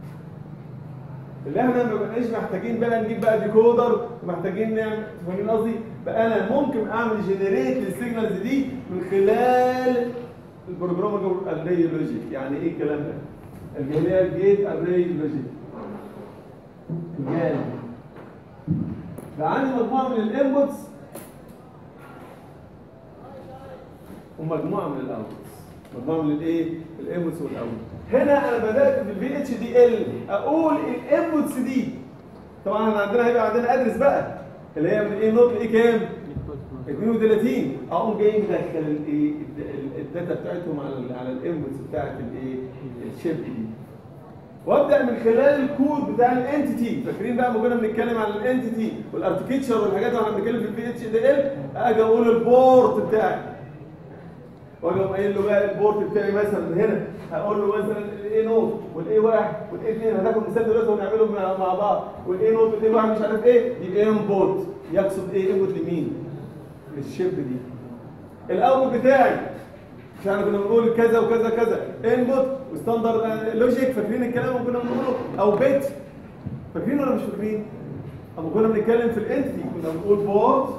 اللي احنا ما بقناش محتاجين بقى نجيب بقى ديكودر ومحتاجين نعمل فاهمين قصدي؟ بقى انا ممكن اعمل جنريت للسيجنالز دي من خلال البروجرامر اري لوجيك يعني ايه الكلام ده؟ اللي هي الجيت اري لوجيك الجال بقى عندي مجموعه من الانبوتس ومجموعه من الاوتبوتس مجموعه من الايه؟ الانبوتس والاوتبوتس هنا انا بدات في الفي اتش دي ال اقول الانبوتس دي طبعا احنا عندنا هيبقى عندنا ادرس بقى اللي هي من ايه نوت لايه كام؟ 32 اقوم جاي مدخل الايه الداتا بتاعتهم على ال على الانبوتس بتاعت الايه الشيب دي وابدا من خلال الكود بتاع الانتيتي فاكرين بقى لما كنا بنتكلم عن الانتيتي والاركتشر والحاجات اللي احنا بنتكلم في البي اتش دي ال اجي اقول البورت بتاعي واجي اقوم قايل له بقى البورت بتاعي مثلا هنا هقول له مثلا الاي نوت والاي واحد والاي اثنين هناخد مثال دلوقتي ونعملهم مع مع بعض والاي نوت والاي واحد مش عارف ايه دي انبوت يقصد ايه انبوت لمين؟ للشيب دي الاول بتاعي مش احنا كنا بنقول كذا وكذا كذا انبوت وستاندر لوجيك فاكرين الكلام اللي كنا بنقوله او بيت فاكرين ولا مش فاكرين؟ اما كنا بنتكلم في الانتي كنا بنقول بورت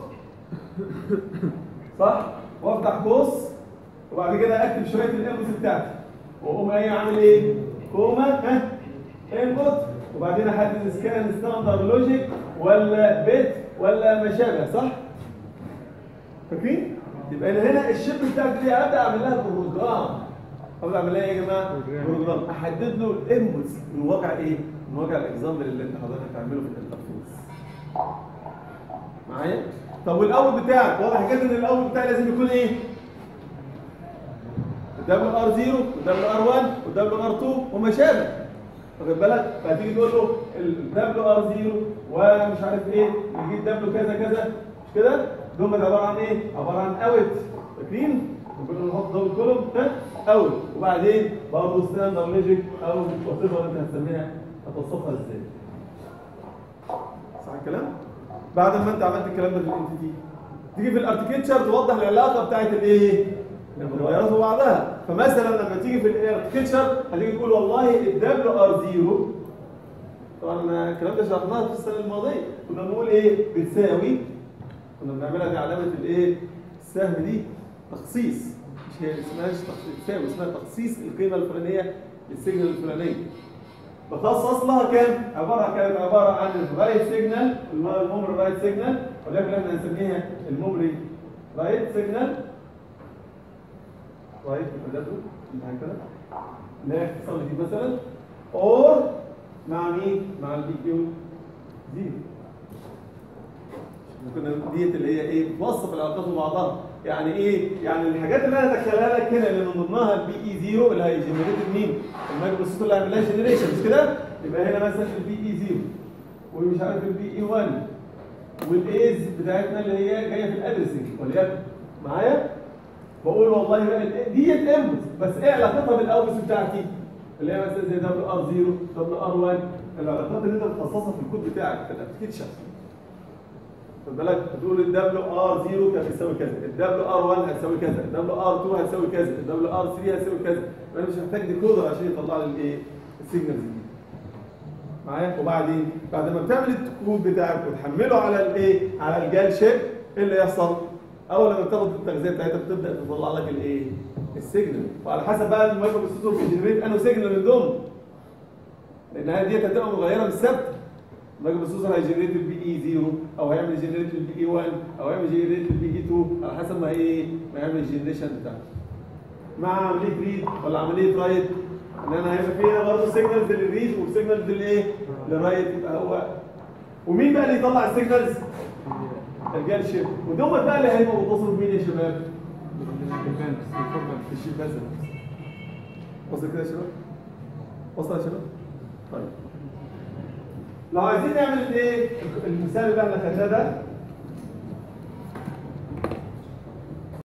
صح؟ وافتح قوس وبعد كده اكتب شويه الانبوتس بتاعتي واقوم ايه عامل ايه؟ كوما ها انبوت وبعدين احدد اذا كان ستاندر لوجيك ولا بيت ولا ما شابه صح؟ فاكرين؟ يبقى انا هنا الشيب بتاعتي دي ابدا اعمل لها بروجرام ابدا اعمل لها ايه يا جماعه؟ بروجرام احدد له الانبوتس من واقع ايه؟ من واقع الاكزامبل اللي انت حضرتك هتعمله في الانترفيس معايا؟ طب والاول بتاعك واضح كده ان الاول بتاعي لازم يكون ايه؟ دبليو ار 0 ودبليو ار 1 ودبليو ار 2 وما شابه واخد بالك فتيجي تقول له الدبليو ار 0 ومش عارف ايه نجيب دبليو كذا كذا مش كده دول عباره عن ايه عباره عن اوت فاكرين بنقول نحط دبل كولوم ها اوت وبعدين برضه ستاندر لوجيك او وات ايفر انت هتسميها هتوصفها ازاي صح الكلام بعد ما انت عملت الكلام ده في الانتيتي تيجي في الاركتشر توضح العلاقه بتاعت الايه المتغيرات وبعضها فمثلا لما تيجي في الاركتشر هتيجي تقول والله الدبليو ار 0 طبعا الكلام ده شرحناه في السنه الماضيه كنا بنقول ايه بتساوي كنا بنعملها دي علامه الايه السهم دي تخصيص مش هي اسمهاش تخصيص تساوي اسمها تخصيص القيمه الفلانيه للسيجنال الفلانيه بخصص لها كام؟ عباره كانت عباره عن الرايت سيجنال المومري رايت سيجنال ولكن احنا هنسميها المومري رايت سيجنال رايت كده هكذا لا اختصار دي مثلا اور مع مين؟ مع البي كيو زيرو ممكن ديت اللي هي ايه بتوصف العلاقات ببعضها يعني ايه يعني الحاجات اللي انا ادخلها لك هنا اللي من ضمنها البي اي زيرو اللي هيجنريت مين المايكرو بروسيسور اللي هيعمل لها جنريشن مش كده يبقى هنا مثلا البي اي زيرو ومش عارف البي اي 1 والايز بتاعتنا اللي هي جايه في الادرسنج وليكن معايا بقول والله بقى ال- ديت انبوت بس ايه علاقتها بالاوبس بتاعتي اللي هي مثلا زي دبليو ار 0 دبليو ار 1 العلاقات اللي انت بتخصصها في الكود بتاعك في الابلكيشن خد بالك بتقول الدبليو ار 0 كان بيساوي كذا الدبليو ار 1 هتساوي كذا الدبليو ار 2 هتساوي كذا الدبليو ار 3 هتساوي كذا انا مش محتاج ديكودر عشان يطلع لي الايه السيجنالز دي معايا وبعدين بعد ما بتعمل الكود بتاعك وتحمله على الايه على الجال شيب ايه اللي يحصل اول لما بتاخد التغذيه بتاعتها بتبدا تطلع لك الايه السيجنال وعلى حسب بقى المايكرو بروسيسور بيجنريت انه سيجنال من ضمن لان ديت هتبقى متغيره مش ثابته المايكرو بروسيسور هيجنريت البي اي 0 او هيعمل جنريت البي اي 1 او هيعمل جنريت البي اي 2 على حسب ما ايه ما يعمل الجنريشن بتاعته مع عمليه ريد ولا عمليه رايت ان انا هيبقى فيها برضه سيجنالز للريد وسيجنالز للايه؟ للرايت يبقى هو ومين بقى اللي يطلع السيجنالز؟ الجال شيب ودول بقى اللي هيبقوا متصل بمين يا شباب؟ الشيب بس وصل كده يا شباب؟ وصل يا شباب؟ طيب لو عايزين نعمل ايه؟ المثال اللي احنا خدناه ده